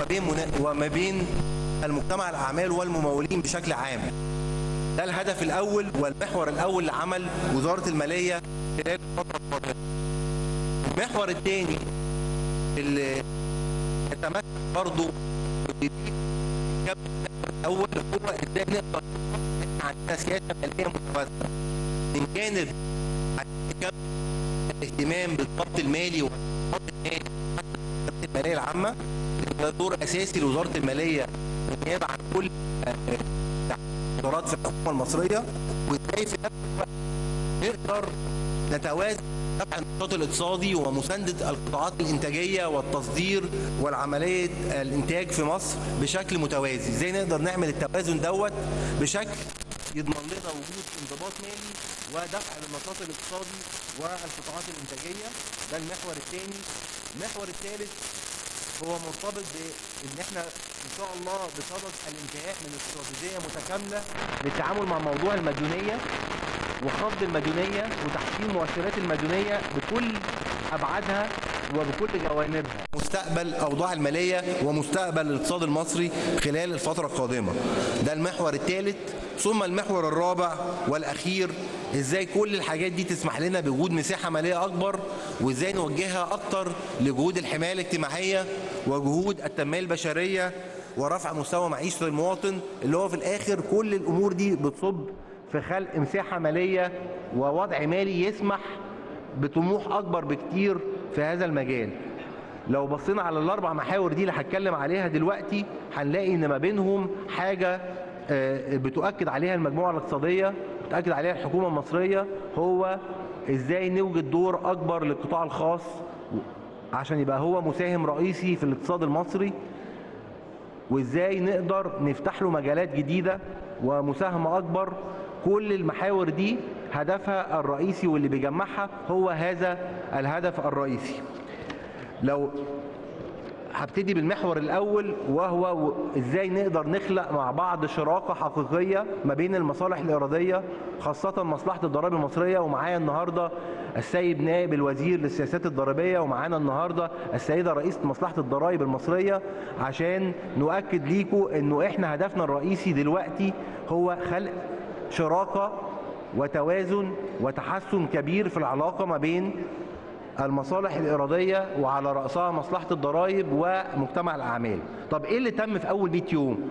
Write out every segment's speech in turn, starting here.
وما بين منا- وما بين المجتمع الاعمال والممولين بشكل عام ده الهدف الاول والمحور الاول لعمل وزاره الماليه خلال الفتره القادمه المحور الثاني اللي يتمثل برضه الاول هو ازاي نقدر عندنا سياسه ماليه متوازنه من جانب عندنا الاهتمام بالضبط المالي والضبط المالي الماليه العامه ده دور اساسي لوزاره الماليه بالنيابه عن كل قرارات في الحكومه المصريه وازاي في نفس الوقت نقدر نتوازن طبعا النشاط الاقتصادي ومسانده القطاعات الانتاجيه والتصدير والعمليه الانتاج في مصر بشكل متوازي، ازاي نقدر نعمل التوازن دوت بشكل يضمن لنا وجود انضباط مالي ودفع للنشاط الاقتصادي والقطاعات الانتاجيه ده المحور الثاني، المحور الثالث هو مرتبط بان احنا ان شاء الله بصدد الانتهاء من استراتيجيه متكامله للتعامل مع موضوع المديونيه وخفض المديونيه وتحسين مؤشرات المديونيه بكل ابعادها وبكل جوانبها مستقبل اوضاع الماليه ومستقبل الاقتصاد المصري خلال الفتره القادمه ده المحور الثالث ثم المحور الرابع والاخير ازاي كل الحاجات دي تسمح لنا بوجود مساحه ماليه اكبر وازاي نوجهها اكتر لجهود الحمايه الاجتماعيه وجهود التنميه البشريه ورفع مستوى معيشه المواطن اللي هو في الاخر كل الامور دي بتصب في خلق مساحه ماليه ووضع مالي يسمح بطموح اكبر بكتير في هذا المجال لو بصينا على الاربع محاور دي اللي هتكلم عليها دلوقتي هنلاقي ان ما بينهم حاجه آه، بتؤكد عليها المجموعه الاقتصاديه بتؤكد عليها الحكومه المصريه هو ازاي نوجد دور اكبر للقطاع الخاص عشان يبقى هو مساهم رئيسي في الاقتصاد المصري وازاي نقدر نفتح له مجالات جديده ومساهمه اكبر كل المحاور دي هدفها الرئيسي واللي بيجمعها هو هذا الهدف الرئيسي لو هبتدي بالمحور الاول وهو و- ازاي نقدر نخلق مع بعض شراكه حقيقيه ما بين المصالح الاراديه خاصه مصلحه الضرائب المصريه ومعايا النهارده السيد نائب الوزير للسياسات الضريبيه ومعانا النهارده السيده رئيسه مصلحه الضرائب المصريه عشان نؤكد ليكم انه احنا هدفنا الرئيسي دلوقتي هو خلق شراكه وتوازن وتحسن كبير في العلاقه ما بين المصالح الإرادية وعلى رأسها مصلحة الضرائب ومجتمع الأعمال طب إيه اللي تم في أول 100 يوم؟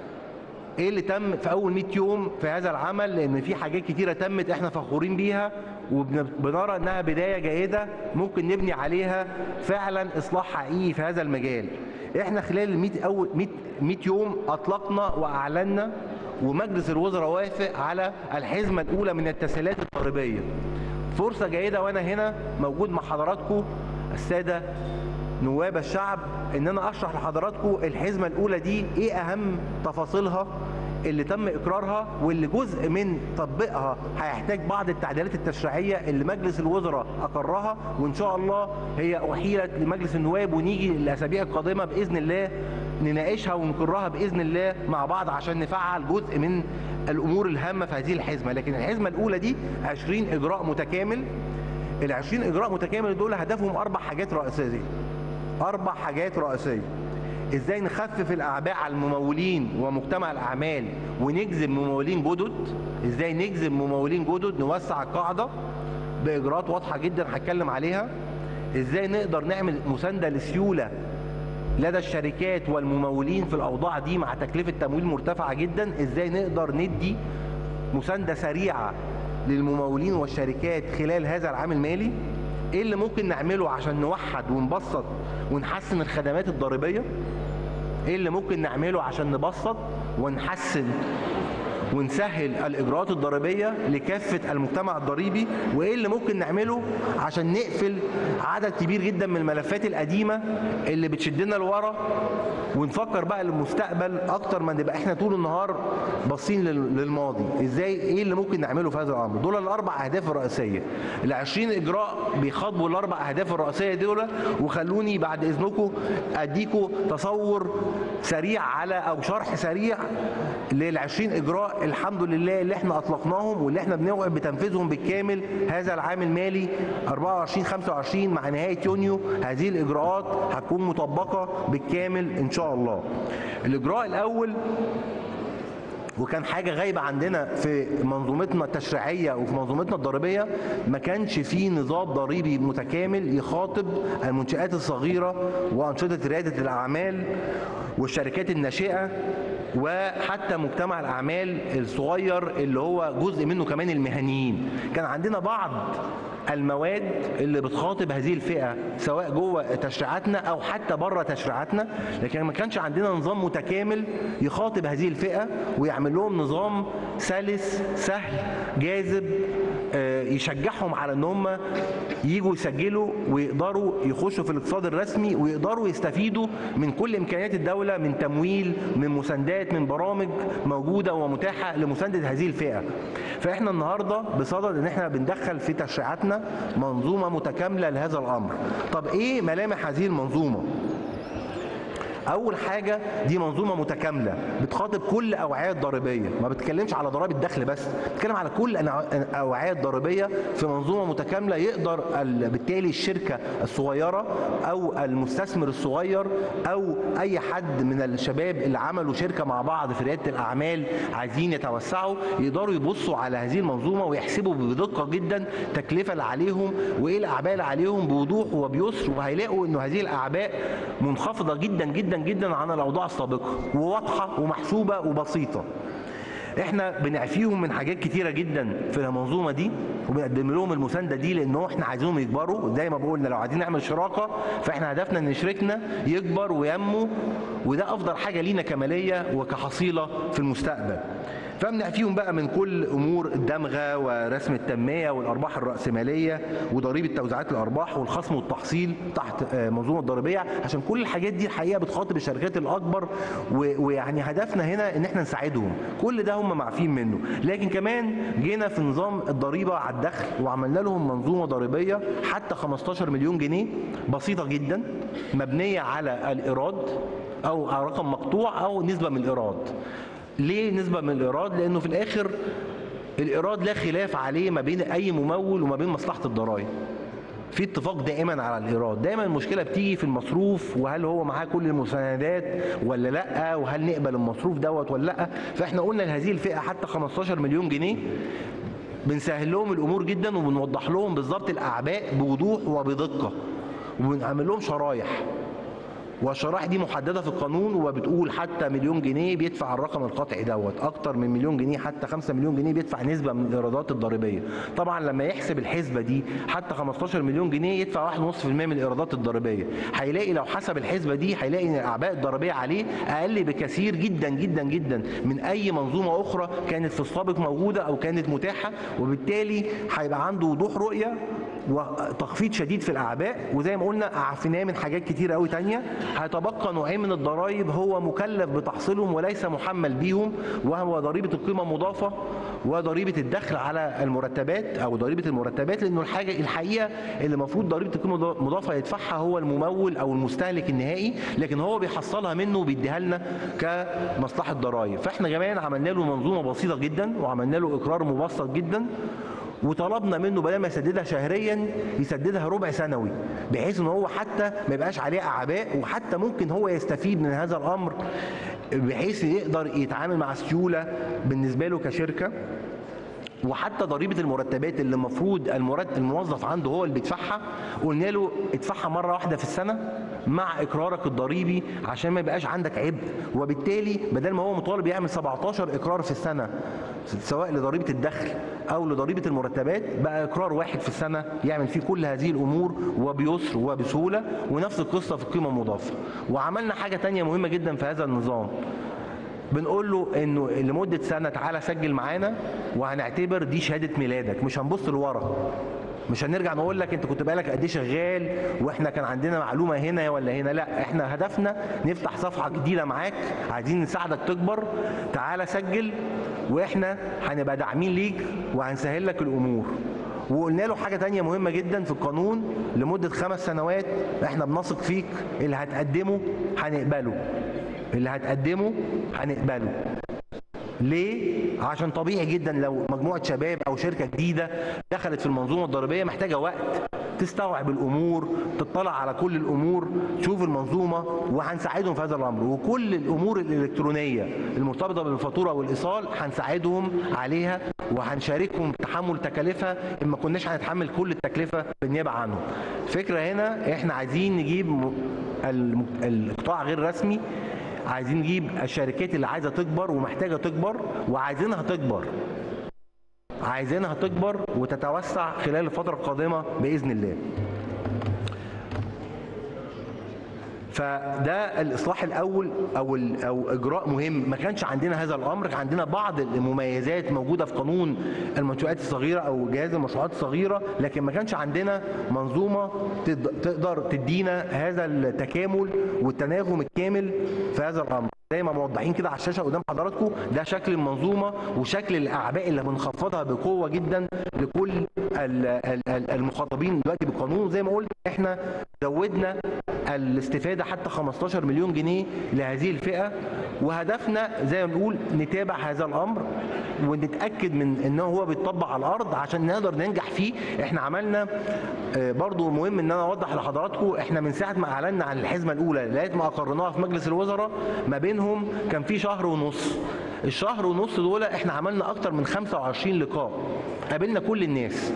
إيه اللي تم في أول 100 يوم في هذا العمل؟ لأن في حاجات كتيرة تمت إحنا فخورين بيها وبنرى إنها بداية جيدة ممكن نبني عليها فعلا إصلاح حقيقي في هذا المجال. إحنا خلال ال 100 أول 100 100 يوم أطلقنا وأعلنا ومجلس الوزراء وافق على الحزمة الأولى من التسهيلات الضريبية. فرصة جيدة وأنا هنا موجود مع حضراتكم السادة نواب الشعب إن أنا أشرح لحضراتكم الحزمة الأولى دي إيه أهم تفاصيلها اللي تم إقرارها واللي جزء من تطبيقها هيحتاج بعض التعديلات التشريعية اللي مجلس الوزراء أقرها وإن شاء الله هي أحيلت لمجلس النواب ونيجي الأسابيع القادمة بإذن الله نناقشها ونقرها باذن الله مع بعض عشان نفعل جزء من الامور الهامه في هذه الحزمه لكن الحزمه الاولى دي 20 اجراء متكامل ال 20 اجراء متكامل دول هدفهم اربع حاجات رئيسيه اربع حاجات رئيسيه ازاي نخفف الاعباء على الممولين ومجتمع الاعمال ونجذب ممولين جدد ازاي نجذب ممولين جدد نوسع القاعده باجراءات واضحه جدا هتكلم عليها ازاي نقدر نعمل مسانده لسيوله لدى الشركات والممولين في الاوضاع دي مع تكلفه تمويل مرتفعه جدا ازاي نقدر ندي مسانده سريعه للممولين والشركات خلال هذا العام المالي ايه اللي ممكن نعمله عشان نوحد ونبسط ونحسن الخدمات الضريبيه ايه اللي ممكن نعمله عشان نبسط ونحسن ونسهل الاجراءات الضريبيه لكافه المجتمع الضريبي وايه اللي ممكن نعمله عشان نقفل عدد كبير جدا من الملفات القديمه اللي بتشدنا لورا ونفكر بقى للمستقبل اكتر ما نبقى احنا طول النهار باصين لل- للماضي ازاي ايه اللي ممكن نعمله في هذا الامر دول الاربع اهداف الرئيسيه ال 20 اجراء بيخاطبوا الاربع اهداف الرئيسيه دول وخلوني بعد اذنكم اديكم تصور سريع على او شرح سريع لل 20 اجراء الحمد لله اللي احنا اطلقناهم واللي احنا بنوعد بتنفيذهم بالكامل هذا العام المالي 24 25 مع نهايه يونيو هذه الاجراءات هتكون مطبقه بالكامل ان شاء الله. الاجراء الاول وكان حاجه غايبه عندنا في منظومتنا التشريعيه وفي منظومتنا الضريبيه ما كانش في نظام ضريبي متكامل يخاطب المنشات الصغيره وانشطه رياده الاعمال والشركات الناشئه وحتى مجتمع الاعمال الصغير اللي هو جزء منه كمان المهنيين كان عندنا بعض المواد اللي بتخاطب هذه الفئه سواء جوه تشريعاتنا او حتى بره تشريعاتنا لكن ما كانش عندنا نظام متكامل يخاطب هذه الفئه ويعمل لهم نظام سلس سهل جاذب آه، يشجعهم على ان هم يجوا يسجلوا ويقدروا يخشوا في الاقتصاد الرسمي ويقدروا يستفيدوا من كل امكانيات الدوله من تمويل من مساندات من برامج موجوده ومتاحه لمسانده هذه الفئه. فاحنا النهارده بصدد ان احنا بندخل في تشريعاتنا منظومه متكامله لهذا الامر. طب ايه ملامح هذه المنظومه؟ اول حاجه دي منظومه متكامله بتخاطب كل اوعيه ضريبيه ما بتتكلمش على ضرائب الدخل بس بتتكلم على كل أنواع- اوعيه ضريبيه في منظومه متكامله يقدر ال- بالتالي الشركه الصغيره او المستثمر الصغير او اي حد من الشباب اللي عملوا شركه مع بعض في رياده الاعمال عايزين يتوسعوا يقدروا يبصوا على هذه المنظومه ويحسبوا بدقه جدا التكلفه اللي عليهم وايه الاعباء اللي عليهم بوضوح وبيسر وهيلاقوا انه هذه الاعباء منخفضه جدا جدا جدا عن الاوضاع السابقه وواضحه ومحسوبه وبسيطه احنا بنعفيهم من حاجات كتيره جدا في المنظومه دي وبنقدم لهم المسانده دي لان هو احنا عايزينهم يكبروا زي ما بقولنا لو عايزين نعمل شراكه فاحنا هدفنا ان شريكنا يكبر وينمو وده افضل حاجه لينا كماليه وكحصيله في المستقبل فبنعفيهم بقى من كل امور الدمغه ورسم التنميه والارباح الراسماليه وضريبه توزيعات الارباح والخصم والتحصيل تحت آه، منظومه ضريبيه عشان كل الحاجات دي الحقيقه بتخاطب الشركات الاكبر و- ويعني هدفنا هنا ان احنا نساعدهم كل ده هم معفين منه لكن كمان جينا في نظام الضريبه على الدخل وعملنا لهم منظومه ضريبيه حتى 15 مليون جنيه بسيطه جدا مبنيه على الايراد او على رقم مقطوع او نسبه من الايراد ليه نسبة من الإيراد؟ لأنه في الآخر الإيراد لا خلاف عليه ما بين أي ممول وما بين مصلحة الضرائب. في اتفاق دائما على الإيراد، دايما المشكلة بتيجي في المصروف وهل هو معاه كل المساندات ولا لأ وهل نقبل المصروف دوت ولا لأ، فإحنا قلنا لهذه الفئة حتى 15 مليون جنيه بنسهل لهم الأمور جدا وبنوضح لهم بالظبط الأعباء بوضوح وبدقة وبنعمل لهم شرايح والشرائح دي محدده في القانون وبتقول حتى مليون جنيه بيدفع الرقم القطعي دوت اكتر من مليون جنيه حتى 5 مليون جنيه بيدفع نسبه من الايرادات الضريبيه طبعا لما يحسب الحسبه دي حتى 15 مليون جنيه يدفع 1.5% من الايرادات الضريبيه هيلاقي لو حسب الحسبه دي هيلاقي ان الاعباء الضريبيه عليه اقل بكثير جدا جدا جدا من اي منظومه اخرى كانت في السابق موجوده او كانت متاحه وبالتالي هيبقى عنده وضوح رؤيه وتخفيض شديد في الاعباء وزي ما قلنا عفيناه من حاجات كتير قوي تانية هيتبقى نوعين من الضرائب هو مكلف بتحصيلهم وليس محمل بيهم وهو ضريبه القيمه المضافه وضريبه الدخل على المرتبات او ضريبه المرتبات لانه الحاجه الحقيقه اللي المفروض ضريبه القيمه المضافه يدفعها هو الممول او المستهلك النهائي لكن هو بيحصلها منه وبيديها لنا كمصلحه ضرائب فاحنا كمان عملنا له منظومه بسيطه جدا وعملنا له اقرار مبسط جدا وطلبنا منه بدل ما يسددها شهريا يسددها ربع سنوي بحيث ان هو حتى ما يبقاش عليه اعباء وحتى ممكن هو يستفيد من هذا الامر بحيث يقدر يتعامل مع سيوله بالنسبه له كشركه وحتى ضريبه المرتبات اللي المفروض المرت... الموظف عنده هو اللي بيدفعها قلنا له ادفعها مره واحده في السنه مع اقرارك الضريبي عشان ما يبقاش عندك عبء وبالتالي بدل ما هو مطالب يعمل 17 اقرار في السنه سواء لضريبه الدخل او لضريبه المرتبات بقى اقرار واحد في السنه يعمل فيه كل هذه الامور وبيسر وبسهوله ونفس القصه في القيمه المضافه وعملنا حاجه تانية مهمه جدا في هذا النظام بنقول له انه لمده سنه تعالى سجل معانا وهنعتبر دي شهاده ميلادك مش هنبص لورا مش هنرجع نقول لك انت كنت بقالك قد ايه شغال واحنا كان عندنا معلومه هنا ولا هنا لا احنا هدفنا نفتح صفحه جديده معاك عايزين نساعدك تكبر تعالى سجل واحنا هنبقى داعمين ليك وهنسهل لك الامور وقلنا له حاجه تانية مهمه جدا في القانون لمده خمس سنوات احنا بنثق فيك اللي هتقدمه هنقبله اللي هتقدمه هنقبله ليه؟ عشان طبيعي جدا لو مجموعه شباب او شركه جديده دخلت في المنظومه الضريبيه محتاجه وقت تستوعب الامور تطلع على كل الامور تشوف المنظومه وهنساعدهم في هذا الامر وكل الامور الالكترونيه المرتبطه بالفاتوره والايصال هنساعدهم عليها وهنشاركهم في تحمل تكاليفها ان ما كناش هنتحمل كل التكلفه بالنيابه عنهم. الفكره هنا احنا عايزين نجيب م- الم- القطاع غير رسمي عايزين نجيب الشركات اللي عايزه تكبر ومحتاجه تكبر وعايزينها تكبر عايزينها تكبر وتتوسع خلال الفترة القادمة بإذن الله فده الاصلاح الاول او ال- او اجراء مهم ما كانش عندنا هذا الامر كان عندنا بعض المميزات موجوده في قانون المنشات الصغيره او جهاز المشروعات الصغيره لكن ما كانش عندنا منظومه تد- تقدر تدينا هذا التكامل والتناغم الكامل في هذا الامر زي ما موضحين كده على الشاشه قدام حضراتكم ده شكل المنظومه وشكل الاعباء اللي بنخفضها بقوه جدا لكل ال- ال- ال- المخاطبين دلوقتي بالقانون زي ما قلت احنا زودنا الاستفاده حتى 15 مليون جنيه لهذه الفئه وهدفنا زي ما بنقول نتابع هذا الامر ونتاكد من ان هو بيتطبق على الارض عشان نقدر ننجح فيه احنا عملنا آه، برضو مهم ان انا اوضح لحضراتكم احنا من ساعه ما اعلنا عن الحزمه الاولى لغايه ما اقرناها في مجلس الوزراء ما بينهم كان في شهر ونص الشهر ونص دول احنا عملنا اكتر من 25 لقاء قابلنا كل الناس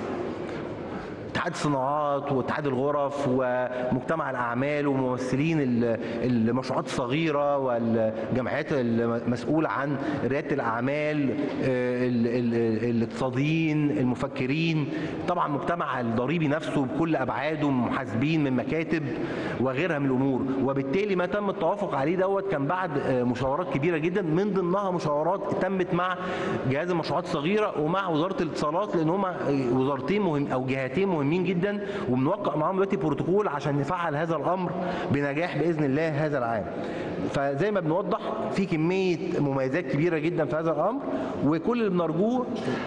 اتحاد الصناعات واتحاد الغرف ومجتمع الاعمال وممثلين ال- المشروعات الصغيره والجمعيات المسؤوله عن رياده الاعمال آه، ال- ال- الاقتصاديين المفكرين طبعا مجتمع الضريبي نفسه بكل ابعاده محاسبين من مكاتب وغيرها من الامور وبالتالي ما تم التوافق عليه دوت كان بعد آه، مشاورات كبيره جدا من ضمنها مشاورات تمت مع جهاز المشروعات الصغيره ومع وزاره الاتصالات لان هما وزارتين مهم او جهتين مهمين جدا وبنوقع معاهم دلوقتي بروتوكول عشان نفعل هذا الامر بنجاح باذن الله هذا العام. فزي ما بنوضح في كميه مميزات كبيره جدا في هذا الامر وكل اللي بنرجوه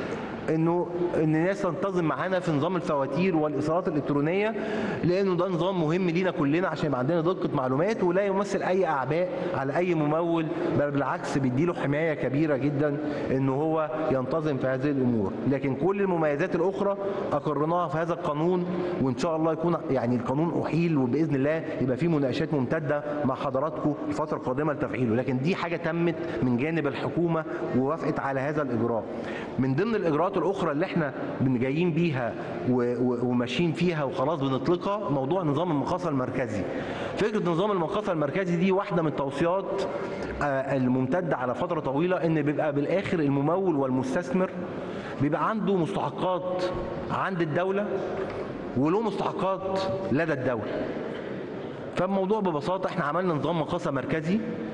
انه ان الناس تنتظم معانا في نظام الفواتير والايصالات الالكترونيه لانه ده نظام مهم لينا كلنا عشان يبقى عندنا دقه معلومات ولا يمثل اي اعباء على اي ممول بل بالعكس بيديله حمايه كبيره جدا ان هو ينتظم في هذه الامور لكن كل المميزات الاخرى اقرناها في هذا القانون وان شاء الله يكون يعني القانون احيل وباذن الله يبقى فيه مناقشات ممتده مع حضراتكم الفتره القادمه لتفعيله لكن دي حاجه تمت من جانب الحكومه ووافقت على هذا الاجراء من ضمن الاجراءات الاخرى اللي احنا بن- جايين بيها و- و- وماشيين فيها وخلاص بنطلقها موضوع نظام المقاصه المركزي فكره نظام المقاصه المركزي دي واحده من التوصيات آه، الممتده على فتره طويله ان بيبقى بالاخر الممول والمستثمر بيبقى عنده مستحقات عند الدوله وله مستحقات لدى الدوله فالموضوع ببساطه احنا عملنا نظام مقاصه مركزي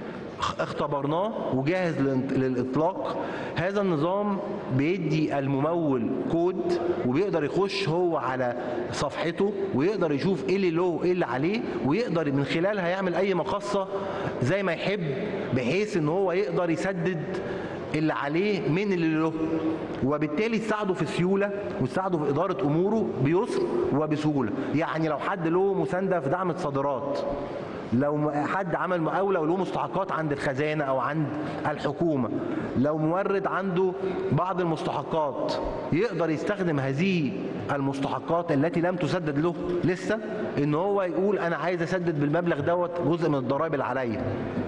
اختبرناه وجاهز للانط- للاطلاق هذا النظام بيدي الممول كود وبيقدر يخش هو على صفحته ويقدر يشوف ايه اللي له وايه اللي عليه ويقدر من خلالها يعمل اي مقصه زي ما يحب بحيث ان هو يقدر يسدد اللي عليه من اللي له وبالتالي تساعده في سيوله وتساعده في اداره اموره بيسر وبسهوله يعني لو حد له مسانده في دعم الصادرات لو م- حد عمل مقاولة وله مستحقات عند الخزانة أو عند الحكومة لو مورد عنده بعض المستحقات يقدر يستخدم هذه المستحقات التي لم تسدد له لسه ان هو يقول انا عايز اسدد بالمبلغ دوت جزء من الضرائب اللي عليا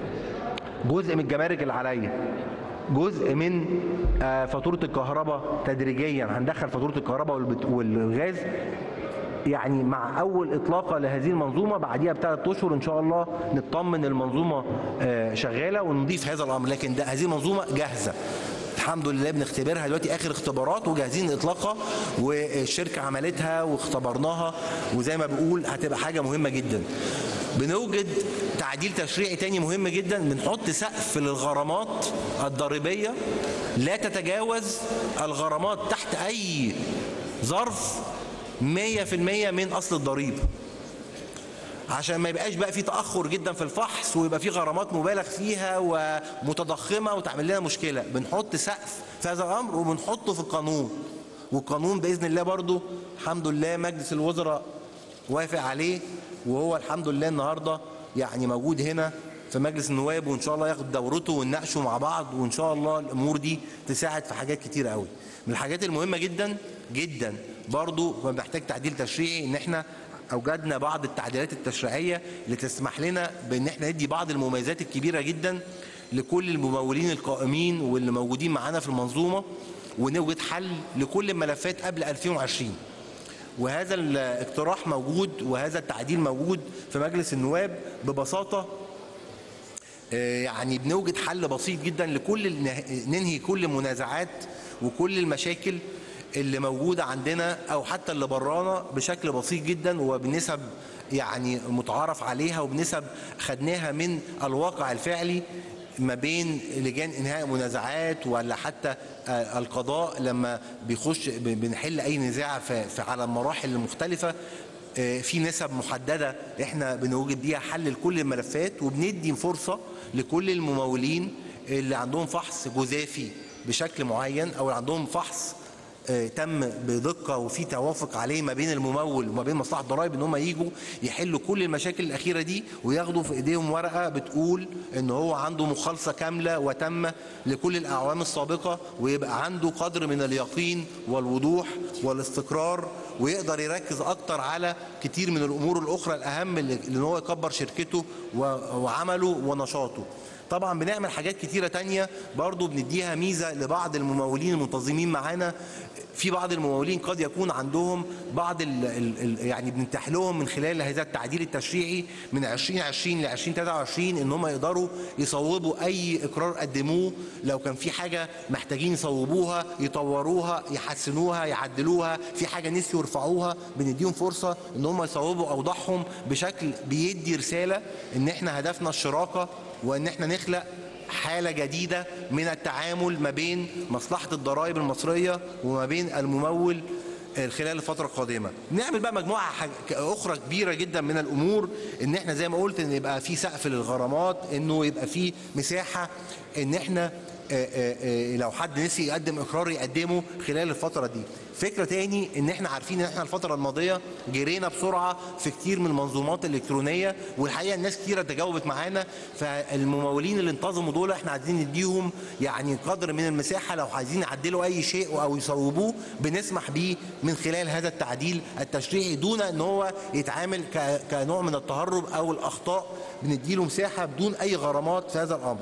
جزء من الجمارك اللي عليا جزء من آه، فاتوره الكهرباء تدريجيا هندخل فاتوره الكهرباء والبت- والغاز يعني مع اول اطلاقه لهذه المنظومه بعديها بثلاث اشهر ان شاء الله نطمن المنظومه آه، شغاله ونضيف هذا الامر لكن ده هذه المنظومه جاهزه الحمد لله بنختبرها دلوقتي اخر اختبارات وجاهزين اطلاقها والشركه عملتها واختبرناها وزي ما بقول هتبقى حاجه مهمه جدا بنوجد تعديل تشريعي تاني مهم جدا بنحط سقف للغرامات الضريبيه لا تتجاوز الغرامات تحت اي ظرف 100% من اصل الضريبه عشان ما يبقاش بقى في تاخر جدا في الفحص ويبقى في غرامات مبالغ فيها ومتضخمه وتعمل لنا مشكله بنحط سقف في هذا الامر وبنحطه في القانون والقانون باذن الله برضو الحمد لله مجلس الوزراء وافق عليه وهو الحمد لله النهارده يعني موجود هنا في مجلس النواب وان شاء الله ياخد دورته ونناقشه مع بعض وان شاء الله الامور دي تساعد في حاجات كتير قوي من الحاجات المهمه جدا جدا برضو محتاج تعديل تشريعي ان احنا اوجدنا بعض التعديلات التشريعيه اللي تسمح لنا بان احنا ندي بعض المميزات الكبيره جدا لكل الممولين القائمين واللي موجودين معانا في المنظومه ونوجد حل لكل الملفات قبل 2020 وهذا الاقتراح موجود وهذا التعديل موجود في مجلس النواب ببساطه آه، يعني بنوجد حل بسيط جدا لكل ننهي كل المنازعات وكل المشاكل اللي موجوده عندنا او حتى اللي برانا بشكل بسيط جدا وبنسب يعني متعارف عليها وبنسب خدناها من الواقع الفعلي ما بين لجان انهاء منازعات ولا حتى آه، القضاء لما بيخش بنحل اي نزاع في على المراحل المختلفه آه، في نسب محدده احنا بنوجد بيها حل لكل الملفات وبندي فرصه لكل الممولين اللي عندهم فحص جزافي بشكل معين او اللي عندهم فحص آه، تم بدقه وفي توافق عليه ما بين الممول وما بين مصلحه الضرائب ان هم يجوا يحلوا كل المشاكل الاخيره دي وياخدوا في ايديهم ورقه بتقول ان هو عنده مخالصه كامله وتامه لكل الاعوام السابقه ويبقى عنده قدر من اليقين والوضوح والاستقرار ويقدر يركز اكتر على كتير من الامور الاخرى الاهم اللي هو يكبر شركته وعمله ونشاطه طبعا بنعمل حاجات كتيرة تانية برضو بنديها ميزة لبعض الممولين المنتظمين معانا في بعض الممولين قد يكون عندهم بعض ال ال يعني بنتاح لهم من خلال هذا التعديل التشريعي من 2020 ل 2023 ان هم يقدروا يصوبوا اي اقرار قدموه لو كان في حاجه محتاجين يصوبوها يطوروها يحسنوها يعدلوها في حاجه نسيوا يرفعوها بنديهم فرصه ان هم يصوبوا اوضاعهم بشكل بيدي رساله ان احنا هدفنا الشراكه وان احنا نخلق حالة جديدة من التعامل ما بين مصلحة الضرائب المصرية وما بين الممول خلال الفترة القادمة نعمل بقى مجموعة أخرى كبيرة جدا من الأمور إن إحنا زي ما قلت إن يبقى في سقف للغرامات إنه يبقى في مساحة إن إحنا آه، آه، آه، لو حد نسي يقدم اقرار يقدمه خلال الفتره دي فكره تاني ان احنا عارفين ان احنا الفتره الماضيه جرينا بسرعه في كتير من المنظومات الالكترونيه والحقيقه الناس كتيره تجاوبت معانا فالممولين اللي انتظموا دول احنا عايزين نديهم يعني قدر من المساحه لو عايزين يعدلوا اي شيء او يصوبوه بنسمح بيه من خلال هذا التعديل التشريعي دون ان هو يتعامل كنوع من التهرب او الاخطاء بنديله مساحه بدون اي غرامات في هذا الامر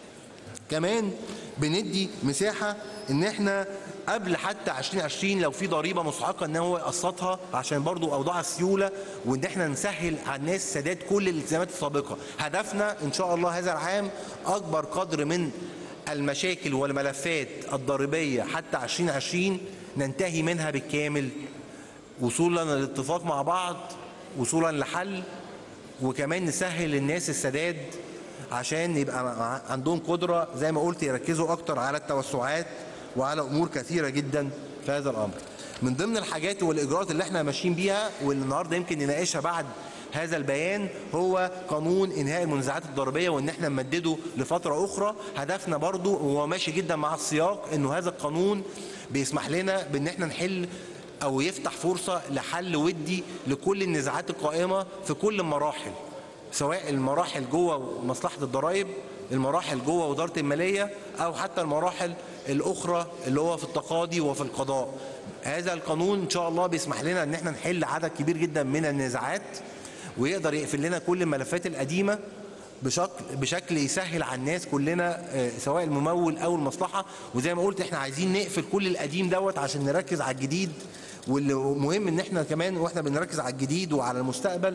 كمان بندي مساحه ان احنا قبل حتى 2020 لو في ضريبه مسحقه ان هو يقسطها عشان برضو اوضاع السيوله وان احنا نسهل على الناس سداد كل الالتزامات السابقه هدفنا ان شاء الله هذا العام اكبر قدر من المشاكل والملفات الضريبيه حتى 2020 ننتهي منها بالكامل وصولا للاتفاق مع بعض وصولا لحل وكمان نسهل للناس السداد عشان يبقى عندهم قدره زي ما قلت يركزوا اكتر على التوسعات وعلى امور كثيره جدا في هذا الامر. من ضمن الحاجات والاجراءات اللي احنا ماشيين بيها واللي النهارده يمكن نناقشها بعد هذا البيان هو قانون انهاء المنازعات الضريبيه وان احنا نمدده لفتره اخرى هدفنا برضو وهو ماشي جدا مع السياق انه هذا القانون بيسمح لنا بان احنا نحل او يفتح فرصه لحل ودي لكل النزاعات القائمه في كل المراحل سواء المراحل جوه مصلحه الضرائب المراحل جوه وزاره الماليه او حتى المراحل الاخرى اللي هو في التقاضي وفي القضاء هذا القانون ان شاء الله بيسمح لنا ان احنا نحل عدد كبير جدا من النزاعات ويقدر يقفل لنا كل الملفات القديمه بشكل بشكل يسهل على الناس كلنا آه، سواء الممول او المصلحه وزي ما قلت احنا عايزين نقفل كل القديم دوت عشان نركز على الجديد واللي مهم ان احنا كمان واحنا بنركز على الجديد وعلى المستقبل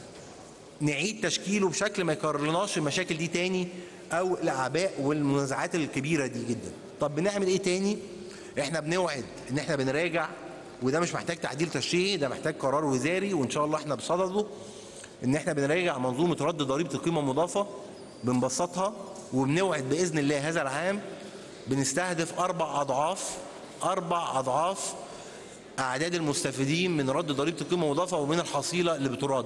نعيد تشكيله بشكل ما يكررناش المشاكل دي تاني او الاعباء والمنازعات الكبيره دي جدا طب بنعمل ايه تاني احنا بنوعد ان احنا بنراجع وده مش محتاج تعديل تشريعي ده محتاج قرار وزاري وان شاء الله احنا بصدده ان احنا بنراجع منظومه رد ضريبه القيمه المضافه بنبسطها وبنوعد باذن الله هذا العام بنستهدف اربع اضعاف اربع اضعاف اعداد المستفيدين من رد ضريبه القيمه المضافه ومن الحصيله اللي بترد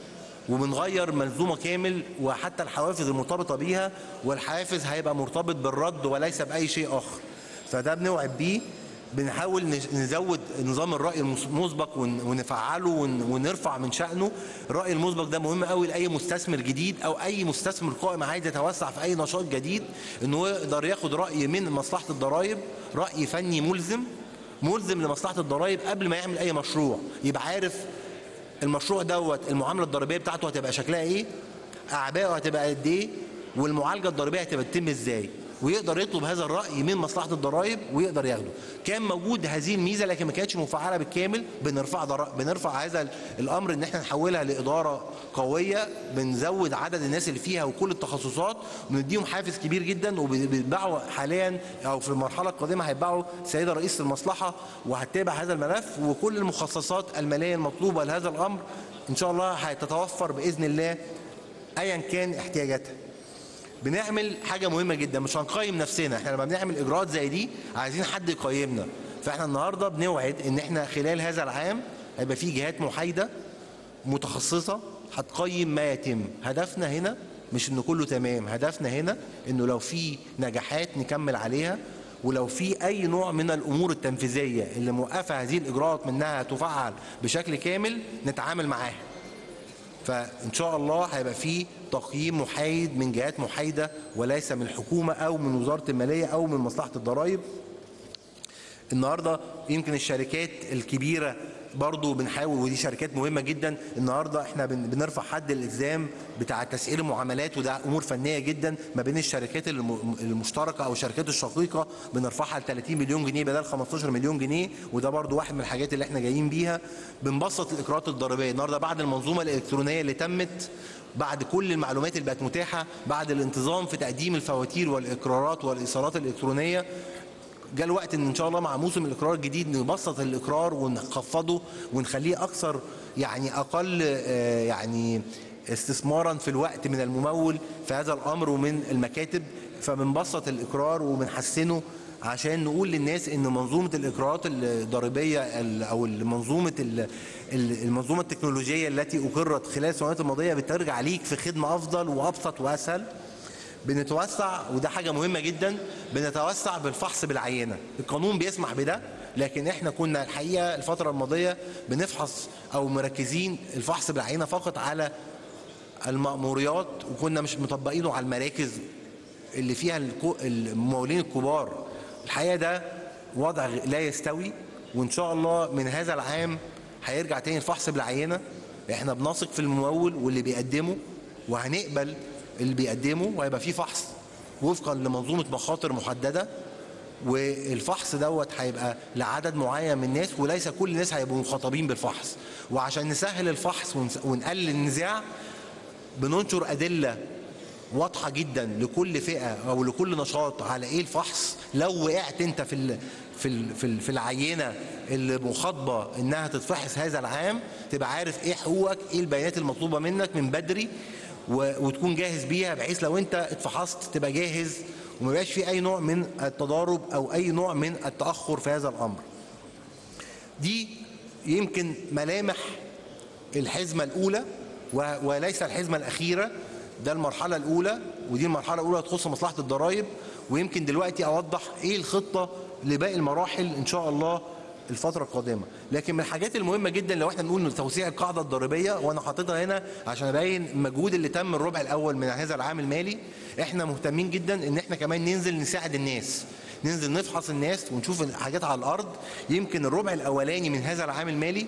وبنغير منظومه كامل وحتى الحوافز المرتبطه بيها والحافز هيبقى مرتبط بالرد وليس باي شيء اخر فده بنوعد بيه بنحاول نج- نزود نظام الرأي المس- المسبق ون- ونفعله ون- ونرفع من شأنه الرأي المسبق ده مهم قوي لأي مستثمر جديد أو أي مستثمر قائم عايز يتوسع في أي نشاط جديد إنه يقدر ياخد رأي من مصلحة الضرائب رأي فني ملزم ملزم لمصلحة الضرائب قبل ما يعمل أي مشروع يبقى عارف المشروع دوت المعامله الضريبيه بتاعته هتبقى شكلها ايه اعبائه هتبقى قد ايه والمعالجه الضريبيه هتبقى تتم ازاي ويقدر يطلب هذا الراي من مصلحه الضرائب ويقدر ياخده كان موجود هذه الميزه لكن ما كانتش مفعله بالكامل بنرفع ضر... بنرفع هذا الامر ان احنا نحولها لاداره قويه بنزود عدد الناس اللي فيها وكل التخصصات ونديهم حافز كبير جدا وبيتباعوا حاليا او في المرحله القادمه هيتباعوا سيده رئيس المصلحه وهتتابع هذا الملف وكل المخصصات الماليه المطلوبه لهذا الامر ان شاء الله هتتوفر باذن الله ايا كان احتياجاتها بنعمل حاجه مهمه جدا مش هنقيم نفسنا احنا لما بنعمل اجراءات زي دي عايزين حد يقيمنا فاحنا النهارده بنوعد ان احنا خلال هذا العام هيبقى في جهات محايده متخصصه هتقيم ما يتم هدفنا هنا مش انه كله تمام هدفنا هنا انه لو في نجاحات نكمل عليها ولو في اي نوع من الامور التنفيذيه اللي موقفه هذه الاجراءات منها تفعل بشكل كامل نتعامل معاها فان شاء الله هيبقى في تقييم محايد من جهات محايده وليس من الحكومه او من وزاره الماليه او من مصلحه الضرائب النهارده يمكن الشركات الكبيره برضو بنحاول ودي شركات مهمه جدا النهارده احنا بن- بنرفع حد الالزام بتاع تسعير المعاملات وده امور فنيه جدا ما بين الشركات الم- المشتركه او الشركات الشقيقه بنرفعها ل 30 مليون جنيه بدل 15 مليون جنيه وده برضو واحد من الحاجات اللي احنا جايين بيها بنبسط الاجراءات الضريبيه النهارده بعد المنظومه الالكترونيه اللي تمت بعد كل المعلومات اللي بقت متاحه بعد الانتظام في تقديم الفواتير والاقرارات والايصالات الالكترونيه جاء الوقت ان ان شاء الله مع موسم الاقرار الجديد نبسط الاقرار ونخفضه ونخليه اكثر يعني اقل آه، يعني استثمارا في الوقت من الممول في هذا الامر ومن المكاتب فبنبسط الاقرار وبنحسنه عشان نقول للناس ان منظومه الاقرارات الضريبيه ال- او منظومه ال- ال- المنظومه التكنولوجيه التي اقرت خلال السنوات الماضيه بترجع ليك في خدمه افضل وابسط واسهل بنتوسع وده حاجة مهمة جدا بنتوسع بالفحص بالعينة القانون بيسمح بده لكن احنا كنا الحقيقة الفترة الماضية بنفحص او مركزين الفحص بالعينة فقط على المأموريات وكنا مش مطبقينه على المراكز اللي فيها الكو- الممولين الكبار الحقيقة ده وضع لا يستوي وان شاء الله من هذا العام هيرجع تاني الفحص بالعينة احنا بنثق في الممول واللي بيقدمه وهنقبل اللي بيقدمه وهيبقى فيه فحص وفقا لمنظومة مخاطر محددة والفحص دوت هيبقى لعدد معين من الناس وليس كل الناس هيبقوا مخاطبين بالفحص وعشان نسهل الفحص ونس- ونقلل النزاع بننشر أدلة واضحة جدا لكل فئة أو لكل نشاط على إيه الفحص لو وقعت أنت في ال في ال في, ال في العينة اللي مخاطبة إنها تتفحص هذا العام تبقى عارف إيه حقوقك إيه البيانات المطلوبة منك من بدري و- وتكون جاهز بيها بحيث لو أنت اتفحصت تبقى جاهز وما يبقاش في أي نوع من التضارب أو أي نوع من التأخر في هذا الأمر. دي يمكن ملامح الحزمة الأولى و- وليس الحزمة الأخيرة ده المرحلة الأولى ودي المرحلة الأولى تخص مصلحة الضرائب ويمكن دلوقتي أوضح إيه الخطة لباقي المراحل إن شاء الله الفترة القادمة لكن من الحاجات المهمة جدا لو احنا بنقول توسيع القاعدة الضريبية وانا حاططها هنا عشان ابين المجهود اللي تم الربع الاول من هذا العام المالي احنا مهتمين جدا ان احنا كمان ننزل نساعد الناس ننزل نفحص الناس ونشوف الحاجات على الارض يمكن الربع الاولاني من هذا العام المالي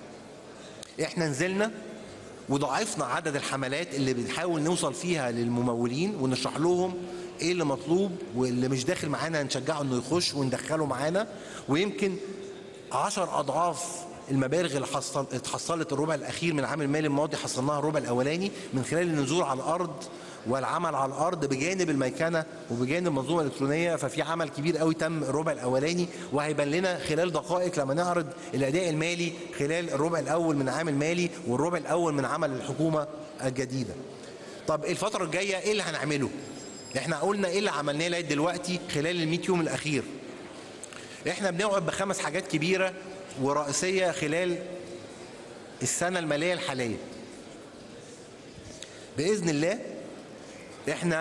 احنا نزلنا وضاعفنا عدد الحملات اللي بنحاول نوصل فيها للممولين ونشرح لهم ايه اللي مطلوب واللي مش داخل معانا نشجعه انه يخش وندخله معانا ويمكن عشر اضعاف المبالغ اللي حصل اتحصلت الربع الاخير من العام المالي الماضي حصلناها الربع الاولاني من خلال النزول على الارض والعمل على الارض بجانب الميكنه وبجانب المنظومه الالكترونيه ففي عمل كبير قوي تم الربع الاولاني وهيبان لنا خلال دقائق لما نعرض الاداء المالي خلال الربع الاول من العام المالي والربع الاول من عمل الحكومه الجديده. طب الفتره الجايه ايه اللي هنعمله؟ احنا قلنا ايه اللي عملناه لغايه دلوقتي خلال ال 100 يوم الاخير. احنا بنوعد بخمس حاجات كبيره ورئيسيه خلال السنه الماليه الحاليه. باذن الله احنا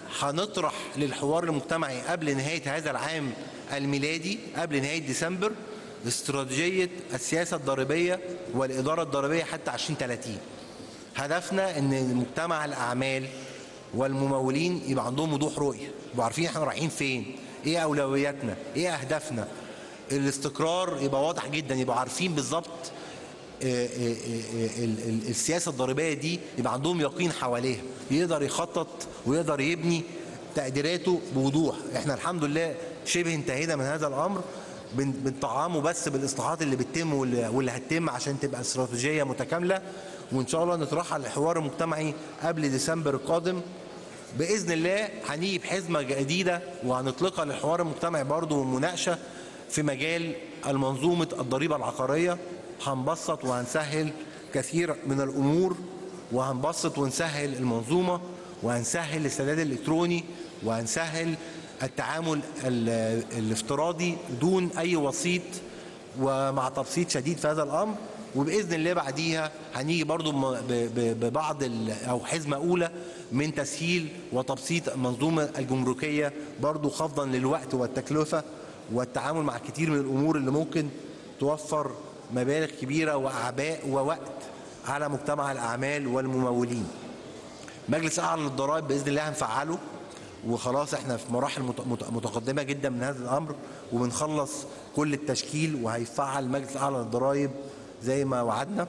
هنطرح للحوار المجتمعي قبل نهايه هذا العام الميلادي قبل نهايه ديسمبر استراتيجيه السياسه الضريبيه والاداره الضريبيه حتى 2030 هدفنا ان مجتمع الاعمال والممولين يبقى عندهم وضوح رؤيه يبقوا عارفين احنا رايحين فين ايه اولوياتنا ايه اهدافنا الاستقرار يبقى واضح جدا يبقوا عارفين بالظبط آه، آه، آه، ال- ال- السياسه الضريبيه دي يبقى عندهم يقين حواليها يقدر يخطط ويقدر يبني تقديراته بوضوح احنا الحمد لله شبه انتهينا من هذا الامر بن- بنطعمه بس بالاصلاحات اللي بتتم واللي واللي هتتم عشان تبقى استراتيجيه متكامله وان شاء الله نطرحها للحوار المجتمعي قبل ديسمبر القادم باذن الله هنيجي بحزمه جديده وهنطلقها للحوار المجتمعي برضه والمناقشه في مجال المنظومه الضريبه العقاريه هنبسط وهنسهل كثير من الامور وهنبسط ونسهل المنظومه وهنسهل السداد الالكتروني وهنسهل التعامل ال- الافتراضي دون اي وسيط ومع تبسيط شديد في هذا الامر وباذن الله بعديها هنيجي برضو م- ب- ب- ببعض ال- او حزمه اولى من تسهيل وتبسيط المنظومه الجمركيه برضو خفضا للوقت والتكلفه والتعامل مع كتير من الامور اللي ممكن توفر مبالغ كبيره واعباء ووقت على مجتمع الاعمال والممولين. مجلس اعلى للضرائب باذن الله هنفعله وخلاص احنا في مراحل مت- مت- متقدمه جدا من هذا الامر وبنخلص كل التشكيل وهيفعل مجلس اعلى للضرائب زي ما وعدنا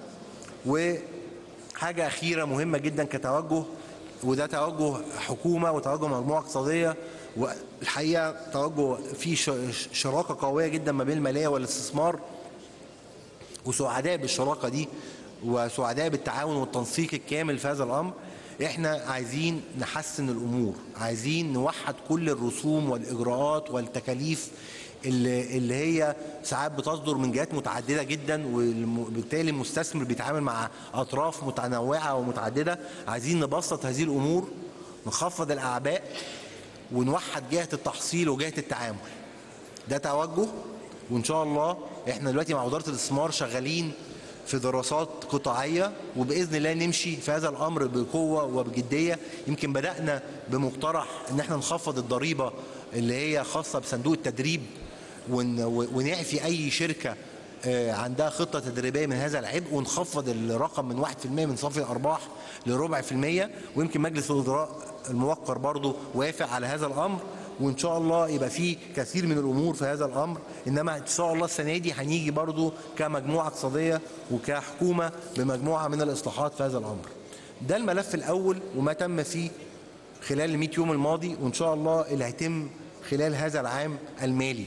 وحاجه اخيره مهمه جدا كتوجه وده توجه حكومه وتوجه مجموعه اقتصاديه والحقيقه توجه فيه ش- شراكه قويه جدا ما بين الماليه والاستثمار وسعداء بالشراكه دي وسعداء بالتعاون والتنسيق الكامل في هذا الامر احنا عايزين نحسن الامور عايزين نوحد كل الرسوم والاجراءات والتكاليف اللي, اللي هي ساعات بتصدر من جهات متعدده جدا وبالتالي المستثمر بيتعامل مع اطراف متنوعه ومتعدده عايزين نبسط هذه الامور نخفض الاعباء ونوحد جهه التحصيل وجهه التعامل ده توجه وان شاء الله احنا دلوقتي مع وزاره الاستثمار شغالين في دراسات قطاعيه وباذن الله نمشي في هذا الامر بقوه وبجديه يمكن بدانا بمقترح ان احنا نخفض الضريبه اللي هي خاصه بصندوق التدريب ون- ونعفي اي شركه آه، عندها خطه تدريبيه من هذا العبء ونخفض الرقم من 1% من صافي الارباح لربع في المية ويمكن مجلس الوزراء الموقر برضه وافق على هذا الامر وان شاء الله يبقى في كثير من الامور في هذا الامر انما ان شاء الله السنه دي هنيجي برضو كمجموعه اقتصاديه وكحكومه بمجموعه من الاصلاحات في هذا الامر. ده الملف الاول وما تم فيه خلال ال 100 يوم الماضي وان شاء الله اللي هيتم خلال هذا العام المالي.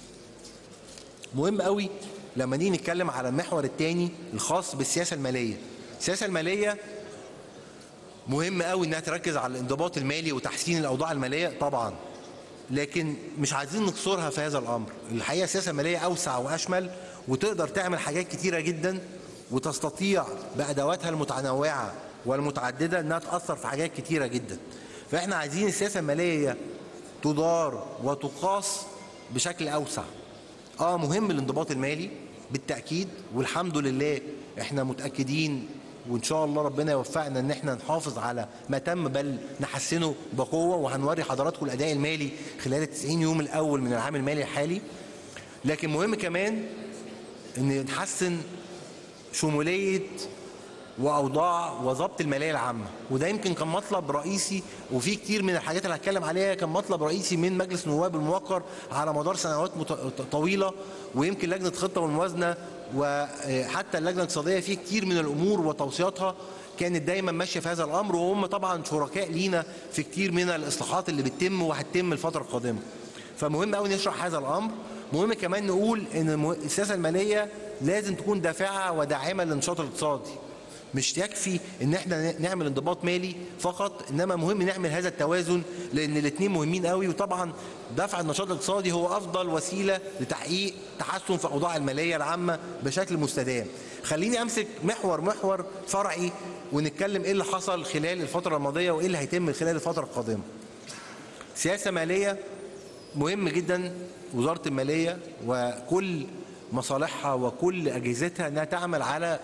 مهم قوي لما نيجي نتكلم على المحور الثاني الخاص بالسياسه الماليه. السياسه الماليه مهم قوي انها تركز على الانضباط المالي وتحسين الاوضاع الماليه طبعا لكن مش عايزين نقصرها في هذا الامر الحقيقه السياسه الماليه اوسع واشمل وتقدر تعمل حاجات كتيره جدا وتستطيع بادواتها المتنوعه والمتعدده انها تاثر في حاجات كتيره جدا فاحنا عايزين السياسه الماليه تدار وتقاس بشكل اوسع اه مهم الانضباط المالي بالتاكيد والحمد لله احنا متاكدين وان شاء الله ربنا يوفقنا ان احنا نحافظ على ما تم بل نحسنه بقوه وهنوري حضراتكم الاداء المالي خلال ال 90 يوم الاول من العام المالي الحالي لكن مهم كمان ان نحسن شموليه واوضاع وضبط الماليه العامه وده يمكن كان مطلب رئيسي وفي كتير من الحاجات اللي هتكلم عليها كان مطلب رئيسي من مجلس النواب الموقر على مدار سنوات مت- طويله ويمكن لجنه خطه والموازنه وحتى اللجنه الاقتصاديه في كتير من الامور وتوصياتها كانت دايما ماشيه في هذا الامر وهم طبعا شركاء لينا في كتير من الاصلاحات اللي بتتم وهتتم الفتره القادمه فمهم قوي نشرح هذا الامر مهم كمان نقول ان المه- السياسه الماليه لازم تكون دافعه وداعمه للنشاط الاقتصادي مش يكفي ان احنا نعمل انضباط مالي فقط انما مهم نعمل هذا التوازن لان الاثنين مهمين قوي وطبعا دفع النشاط الاقتصادي هو افضل وسيله لتحقيق تحسن في اوضاع الماليه العامه بشكل مستدام خليني امسك محور محور فرعي ونتكلم ايه اللي حصل خلال الفتره الماضيه وايه اللي هيتم خلال الفتره القادمه سياسه ماليه مهم جدا وزاره الماليه وكل مصالحها وكل اجهزتها انها تعمل على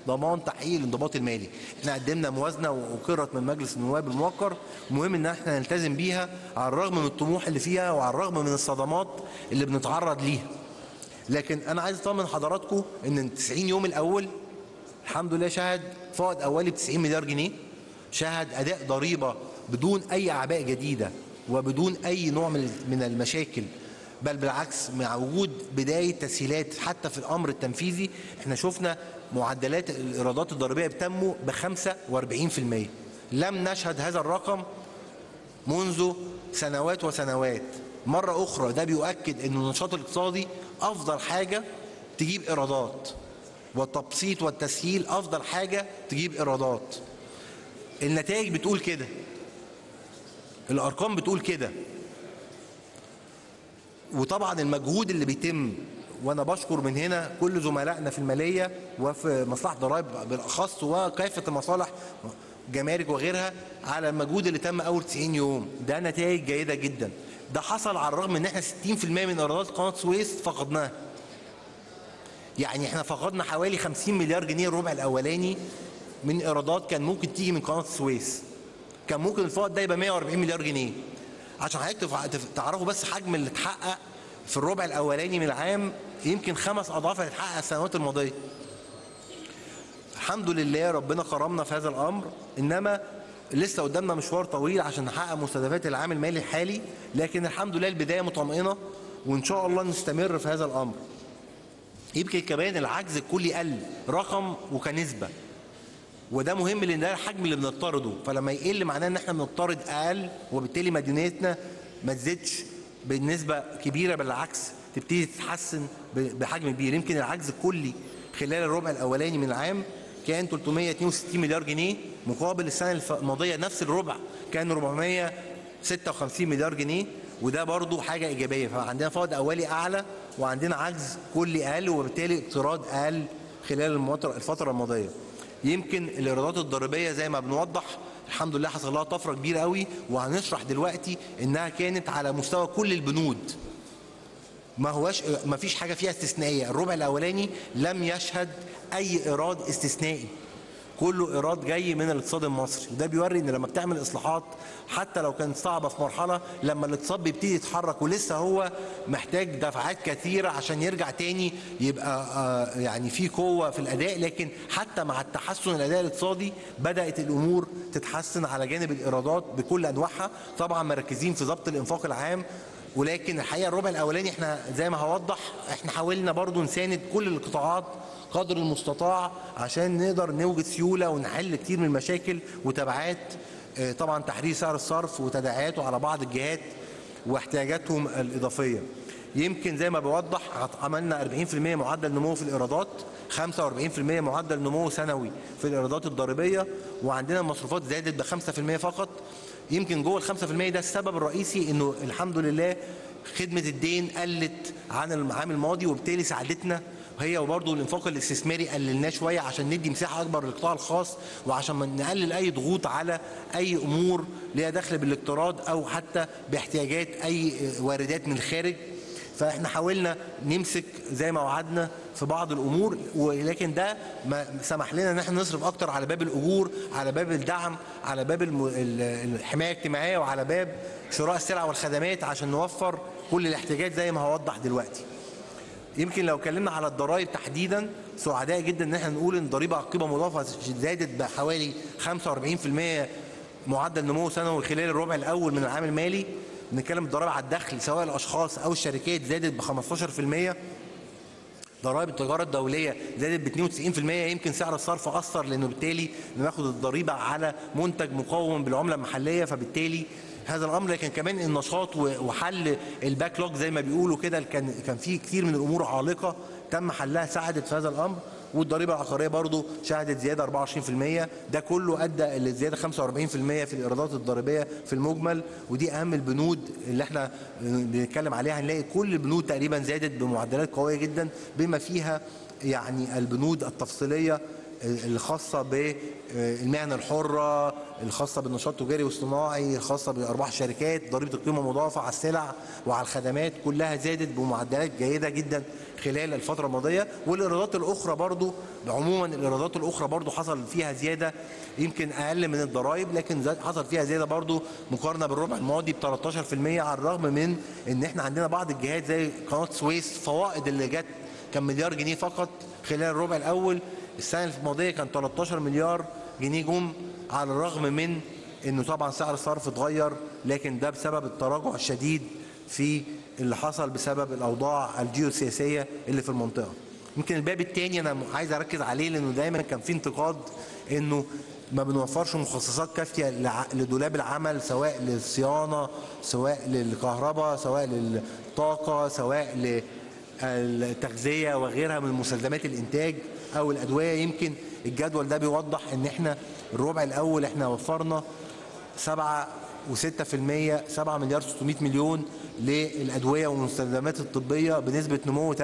ضمان تحقيق الانضباط المالي احنا قدمنا موازنه وقرت من مجلس النواب الموقر مهم ان احنا نلتزم بيها على الرغم من الطموح اللي فيها وعلى الرغم من الصدمات اللي بنتعرض ليها لكن انا عايز اطمن حضراتكم ان ال 90 يوم الاول الحمد لله شهد فائض اولي ب 90 مليار جنيه شهد اداء ضريبه بدون اي اعباء جديده وبدون اي نوع من من المشاكل بل بالعكس مع وجود بدايه تسهيلات حتى في الامر التنفيذي احنا شفنا معدلات الايرادات الضريبيه بتنمو ب 45% لم نشهد هذا الرقم منذ سنوات وسنوات مرة أخرى ده بيؤكد أن النشاط الاقتصادي أفضل حاجة تجيب إيرادات والتبسيط والتسهيل أفضل حاجة تجيب إيرادات النتائج بتقول كده الأرقام بتقول كده وطبعا المجهود اللي بيتم وانا بشكر من هنا كل زملائنا في الماليه وفي مصلحه ضرائب بالاخص وكافه المصالح جمارك وغيرها على المجهود اللي تم اول 90 يوم ده نتائج جيده جدا ده حصل على الرغم ان احنا 60% من ايرادات قناه السويس فقدناها يعني احنا فقدنا حوالي 50 مليار جنيه الربع الاولاني من ايرادات كان ممكن تيجي من قناه السويس كان ممكن الفائض ده يبقى 140 مليار جنيه عشان حضرتك تعرفوا بس حجم اللي اتحقق في الربع الاولاني من العام يمكن خمس اضعاف اللي اتحقق السنوات الماضيه الحمد لله ربنا كرمنا في هذا الامر انما لسه قدامنا مشوار طويل عشان نحقق مستهدفات العام المالي الحالي لكن الحمد لله البدايه مطمئنه وان شاء الله نستمر في هذا الامر يمكن كمان العجز الكلي قل رقم وكنسبه وده مهم لان ده الحجم اللي بنضطرده فلما يقل معناه ان احنا بنضطرد اقل وبالتالي مديونيتنا ما تزيدش بنسبه كبيره بالعكس تبتدي تتحسن بحجم كبير يمكن العجز الكلي خلال الربع الاولاني من العام كان 362 مليار جنيه مقابل السنه الماضيه نفس الربع كان 456 مليار جنيه وده برضو حاجه ايجابيه فعندنا فائض اولي اعلى وعندنا عجز كلي اقل وبالتالي اقتراض اقل خلال الفتره الماضيه يمكن الايرادات الضريبيه زي ما بنوضح الحمد لله حصل لها طفره كبيره قوي وهنشرح دلوقتي انها كانت على مستوى كل البنود ما هواش ما فيش حاجه فيها استثنائيه الربع الاولاني لم يشهد اي ايراد استثنائي كله ايراد جاي من الاقتصاد المصري وده بيوري ان لما بتعمل اصلاحات حتى لو كانت صعبه في مرحله لما الاقتصاد بيبتدي يتحرك ولسه هو محتاج دفعات كثيره عشان يرجع تاني يبقى آه يعني في قوه في الاداء لكن حتى مع التحسن الاداء الاقتصادي بدات الامور تتحسن على جانب الايرادات بكل انواعها طبعا مركزين في ضبط الانفاق العام ولكن الحقيقه الربع الاولاني احنا زي ما هوضح احنا حاولنا برضو نساند كل القطاعات قدر المستطاع عشان نقدر نوجد سيوله ونحل كتير من المشاكل وتبعات طبعا تحرير سعر الصرف وتداعياته على بعض الجهات واحتياجاتهم الاضافيه. يمكن زي ما بوضح عملنا 40% معدل نمو في الايرادات 45% معدل نمو سنوي في الايرادات الضريبيه وعندنا المصروفات زادت ب 5% فقط يمكن جوه ال 5% ده السبب الرئيسي انه الحمد لله خدمه الدين قلت عن العام الماضي وبالتالي ساعدتنا هي وبرضه الانفاق الاستثماري قللناه شويه عشان ندي مساحه اكبر للقطاع الخاص وعشان نقلل اي ضغوط على اي امور ليها دخل بالاقتراض او حتى باحتياجات اي واردات من الخارج فاحنا حاولنا نمسك زي ما وعدنا في بعض الامور ولكن ده ما سمح لنا ان احنا نصرف اكتر على باب الاجور على باب الدعم على باب الحمايه الاجتماعيه وعلى باب شراء السلع والخدمات عشان نوفر كل الاحتياجات زي ما هوضح دلوقتي يمكن لو اتكلمنا على الضرائب تحديدا سعداء جدا ان احنا نقول ان ضريبه على القيمه المضافه زادت بحوالي 45% معدل نمو سنوي خلال الربع الاول من العام المالي بنتكلم الضرائب على الدخل سواء الاشخاص او الشركات زادت ب 15% ضرائب التجاره الدوليه زادت ب 92% يمكن سعر الصرف اثر لانه بالتالي بناخد الضريبه على منتج مقوم بالعمله المحليه فبالتالي هذا الامر لكن كمان النشاط وحل الباك لوج زي ما بيقولوا كده كان كان في كتير من الامور عالقه تم حلها ساعدت في هذا الامر والضريبه العقاريه برضو شهدت زياده 24% ده كله ادى لزياده 45% في الايرادات الضريبيه في المجمل ودي اهم البنود اللي احنا بنتكلم عليها هنلاقي كل البنود تقريبا زادت بمعدلات قويه جدا بما فيها يعني البنود التفصيليه الخاصة بالمهنة الحرة الخاصة بالنشاط التجاري والصناعي الخاصة بأرباح الشركات ضريبة القيمة المضافة على السلع وعلى الخدمات كلها زادت بمعدلات جيدة جدا خلال الفترة الماضية والإيرادات الأخرى برضو عموما الإيرادات الأخرى برضو حصل فيها زيادة يمكن أقل من الضرائب لكن زاد- حصل فيها زيادة برضو مقارنة بالربع الماضي ب 13% على الرغم من إن إحنا عندنا بعض الجهات زي قناة السويس فوائد اللي جت كان مليار جنيه فقط خلال الربع الأول السنة الماضية كان 13 مليار جنيه جم على الرغم من انه طبعا سعر الصرف اتغير لكن ده بسبب التراجع الشديد في اللي حصل بسبب الاوضاع الجيوسياسيه اللي في المنطقه. يمكن الباب الثاني انا عايز اركز عليه لانه دايما كان في انتقاد انه ما بنوفرش مخصصات كافيه لع- لدولاب العمل سواء للصيانه سواء للكهرباء سواء للطاقه سواء للتغذيه وغيرها من مستلزمات الانتاج او الادويه يمكن الجدول ده بيوضح ان احنا الربع الاول احنا وفرنا 7 و6% 7 مليار 600 مليون للادويه والمستلزمات الطبيه بنسبه نمو 33%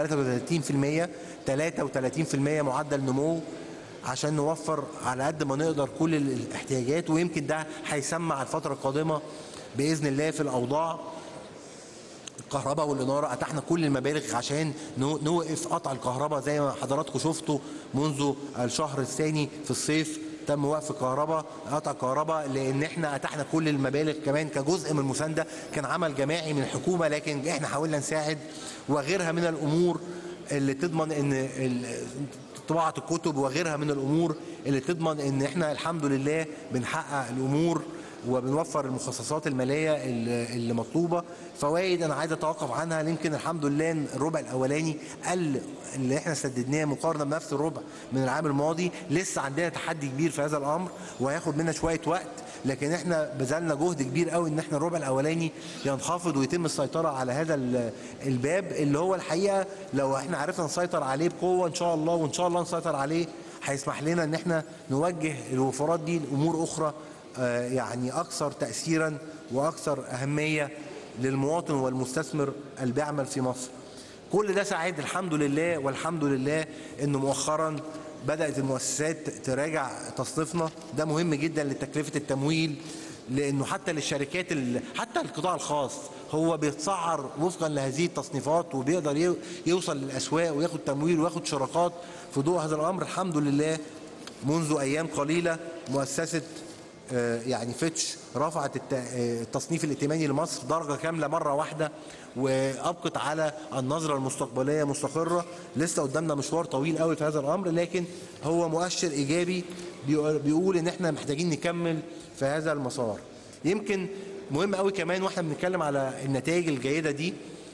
33% معدل نمو عشان نوفر على قد ما نقدر كل الاحتياجات ويمكن ده هيسمع الفتره القادمه باذن الله في الاوضاع الكهرباء والإنارة أتحنا كل المبالغ عشان نو- نوقف قطع الكهرباء زي ما حضراتكم شفتوا منذ الشهر الثاني في الصيف تم وقف الكهرباء قطع الكهرباء لان احنا اتحنا كل المبالغ كمان كجزء من المسانده كان عمل جماعي من الحكومه لكن احنا حاولنا نساعد وغيرها من الامور اللي تضمن ان ال- طباعه الكتب وغيرها من الامور اللي تضمن ان احنا الحمد لله بنحقق الامور وبنوفر المخصصات الماليه اللي اللي مطلوبه فوائد انا عايز اتوقف عنها يمكن الحمد لله إن الربع الاولاني قل اللي احنا سددناه مقارنه بنفس الربع من العام الماضي لسه عندنا تحدي كبير في هذا الامر وهياخد منا شويه وقت لكن احنا بذلنا جهد كبير قوي ان احنا الربع الاولاني ينخفض ويتم السيطره على هذا ال- الباب اللي هو الحقيقه لو احنا عرفنا نسيطر عليه بقوه ان شاء الله وان شاء الله نسيطر عليه هيسمح لنا ان احنا نوجه الوفرات دي لامور اخرى آه، يعني اكثر تاثيرا واكثر اهميه للمواطن والمستثمر اللي بيعمل في مصر. كل ده ساعد الحمد لله والحمد لله انه مؤخرا بدات المؤسسات تراجع تصنيفنا ده مهم جدا لتكلفه التمويل لانه حتى للشركات ال- حتى القطاع الخاص هو بيتسعر وفقا لهذه التصنيفات وبيقدر يو- يوصل للاسواق وياخد تمويل وياخد شراكات في ضوء هذا الامر الحمد لله منذ ايام قليله مؤسسه آه، يعني فيتش رفعت الت- آه، التصنيف الائتماني لمصر درجه كامله مره واحده وابقت على النظره المستقبليه مستقره لسه قدامنا مشوار طويل قوي في هذا الامر لكن هو مؤشر ايجابي بيقول- بيقول ان احنا محتاجين نكمل في هذا المسار يمكن مهم قوي كمان واحنا بنتكلم على النتائج الجيده دي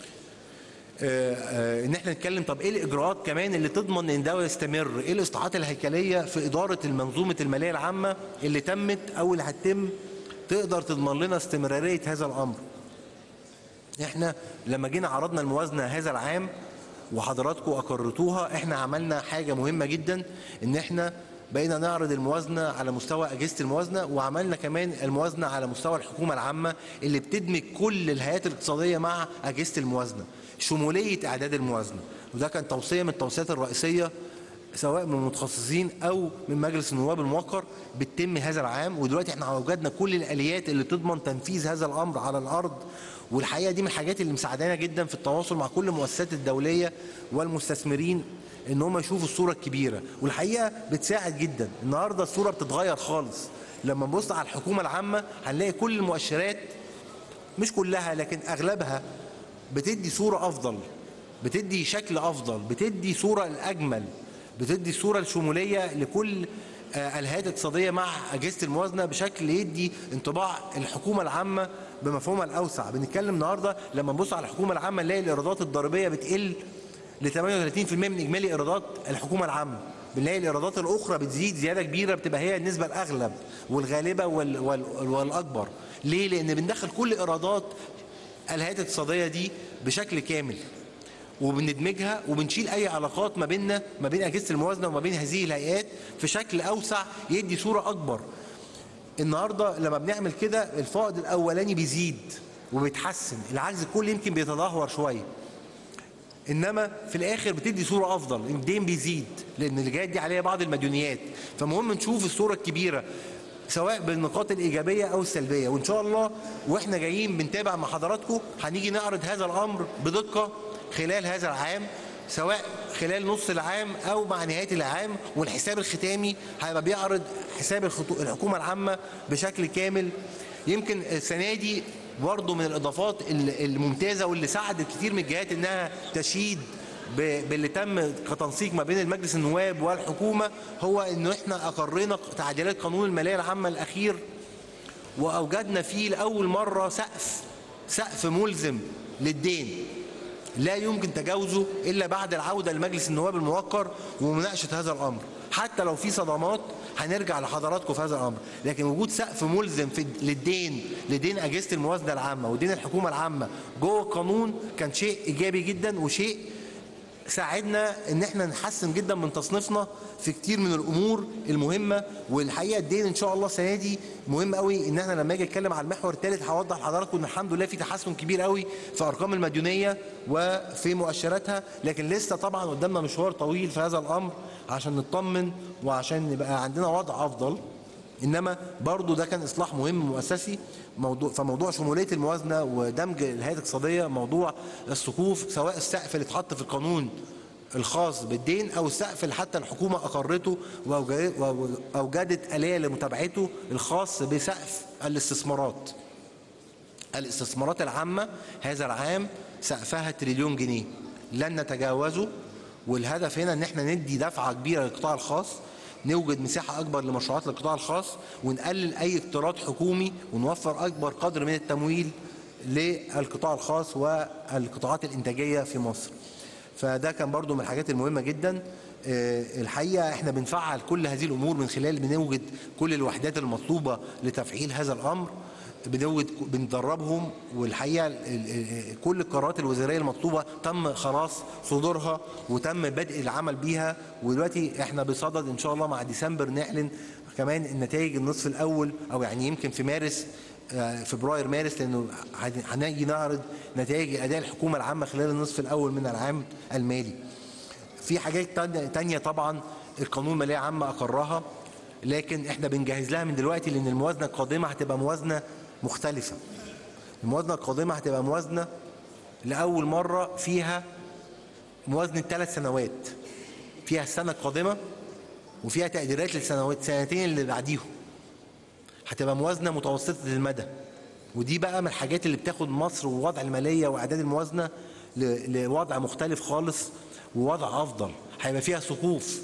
آه، آه، ان احنا نتكلم طب ايه الاجراءات كمان اللي تضمن ان ده يستمر ايه الاصلاحات الهيكليه في اداره المنظومه الماليه العامه اللي تمت او اللي هتتم تقدر تضمن لنا استمراريه هذا الامر احنا لما جينا عرضنا الموازنه هذا العام وحضراتكم اقرتوها احنا عملنا حاجه مهمه جدا ان احنا بقينا نعرض الموازنه على مستوى اجهزه الموازنه وعملنا كمان الموازنه على مستوى الحكومه العامه اللي بتدمج كل الهيئات الاقتصاديه مع اجهزه الموازنه شموليه اعداد الموازنه وده كان توصيه من التوصيات الرئيسيه سواء من المتخصصين او من مجلس النواب الموقر بتتم هذا العام ودلوقتي احنا اوجدنا كل الاليات اللي تضمن تنفيذ هذا الامر على الارض والحقيقه دي من الحاجات اللي مساعدانا جدا في التواصل مع كل المؤسسات الدوليه والمستثمرين ان هم يشوفوا الصوره الكبيره والحقيقه بتساعد جدا النهارده الصوره بتتغير خالص لما نبص على الحكومه العامه هنلاقي كل المؤشرات مش كلها لكن اغلبها بتدي صوره افضل بتدي شكل افضل بتدي صوره الاجمل بتدي صوره الشموليه لكل آه، الهيئات الاقتصاديه مع اجهزه الموازنه بشكل يدي انطباع الحكومه العامه بمفهومها الاوسع بنتكلم النهارده لما نبص على الحكومه العامه نلاقي الايرادات الضريبيه بتقل ل 38% من اجمالي ايرادات الحكومه العامه بنلاقي الايرادات الاخرى بتزيد زياده كبيره بتبقى هي النسبه الاغلب والغالبه وال وال والاكبر ليه لان بندخل كل ايرادات الهيئات الاقتصاديه دي بشكل كامل وبندمجها وبنشيل اي علاقات ما بيننا ما بين اجهزه الموازنه وما بين هذه الهيئات في شكل اوسع يدي صوره اكبر النهارده لما بنعمل كده الفائض الاولاني بيزيد وبيتحسن العجز الكلي يمكن بيتدهور شويه انما في الاخر بتدي صوره افضل الدين بيزيد لان اللي جايه دي عليها بعض المديونيات فمهم نشوف الصوره الكبيره سواء بالنقاط الايجابيه او السلبيه وان شاء الله واحنا جايين بنتابع مع حضراتكم هنيجي نعرض هذا الامر بدقه خلال هذا العام سواء خلال نص العام او مع نهايه العام والحساب الختامي هيبقى بيعرض حساب الخطو- الحكومه العامه بشكل كامل يمكن السنه دي برضه من الاضافات ال- الممتازه واللي ساعدت كتير من الجهات انها تشيد ب- باللي تم كتنسيق ما بين المجلس النواب والحكومه هو انه احنا اقرينا تعديلات قانون الماليه العامه الاخير واوجدنا فيه لاول مره سقف سقف ملزم للدين لا يمكن تجاوزه الا بعد العوده لمجلس النواب الموقر ومناقشه هذا الامر حتى لو في صدمات هنرجع لحضراتكم في هذا الامر لكن وجود سقف ملزم في للدين لدين اجهزه الموازنه العامه ودين الحكومه العامه جوه القانون كان شيء ايجابي جدا وشيء ساعدنا ان احنا نحسن جدا من تصنيفنا في كتير من الامور المهمه والحقيقه الدين ان شاء الله السنه دي مهم قوي ان احنا لما اجي اتكلم على المحور الثالث هوضح لحضراتكم ان الحمد لله في تحسن كبير قوي في ارقام المديونيه وفي مؤشراتها لكن لسه طبعا قدامنا مشوار طويل في هذا الامر عشان نطمن وعشان يبقى عندنا وضع افضل انما برضو ده كان اصلاح مهم مؤسسي موضوع فموضوع شموليه الموازنه ودمج الهيئه الاقتصاديه موضوع السقوف سواء السقف اللي اتحط في القانون الخاص بالدين او السقف اللي حتى الحكومه اقرته وأوجد- واوجدت اليه لمتابعته الخاص بسقف الاستثمارات الاستثمارات العامة هذا العام سقفها تريليون جنيه لن نتجاوزه والهدف هنا ان احنا ندي دفعة كبيرة للقطاع الخاص نوجد مساحة أكبر لمشروعات القطاع الخاص ونقلل أي اقتراض حكومي ونوفر أكبر قدر من التمويل للقطاع الخاص والقطاعات الإنتاجية في مصر فده كان برضو من الحاجات المهمة جدا آه، الحقيقة احنا بنفعل كل هذه الأمور من خلال بنوجد كل الوحدات المطلوبة لتفعيل هذا الأمر بنوجد بندربهم والحقيقه ال- ال- كل القرارات الوزاريه المطلوبه تم خلاص صدورها وتم بدء العمل بيها ودلوقتي احنا بصدد ان شاء الله مع ديسمبر نعلن كمان النتائج النصف الاول او يعني يمكن في مارس آه، فبراير مارس لانه هن- هنيجي نعرض نتائج اداء الحكومه العامه خلال النصف الاول من العام المالي. في حاجات تانية- تانية طبعا القانون المالية عامة أقرها لكن احنا بنجهز لها من دلوقتي لأن الموازنة القادمة هتبقى موازنة مختلفة الموازنة القادمة هتبقى موازنة لأول مرة فيها موازنة ثلاث سنوات فيها السنة القادمة وفيها تقديرات للسنوات سنتين اللي بعديهم هتبقى موازنه متوسطه المدى ودي بقى من الحاجات اللي بتاخد مصر ووضع الماليه واعداد الموازنه ل- لوضع مختلف خالص ووضع افضل هيبقى فيها سقوف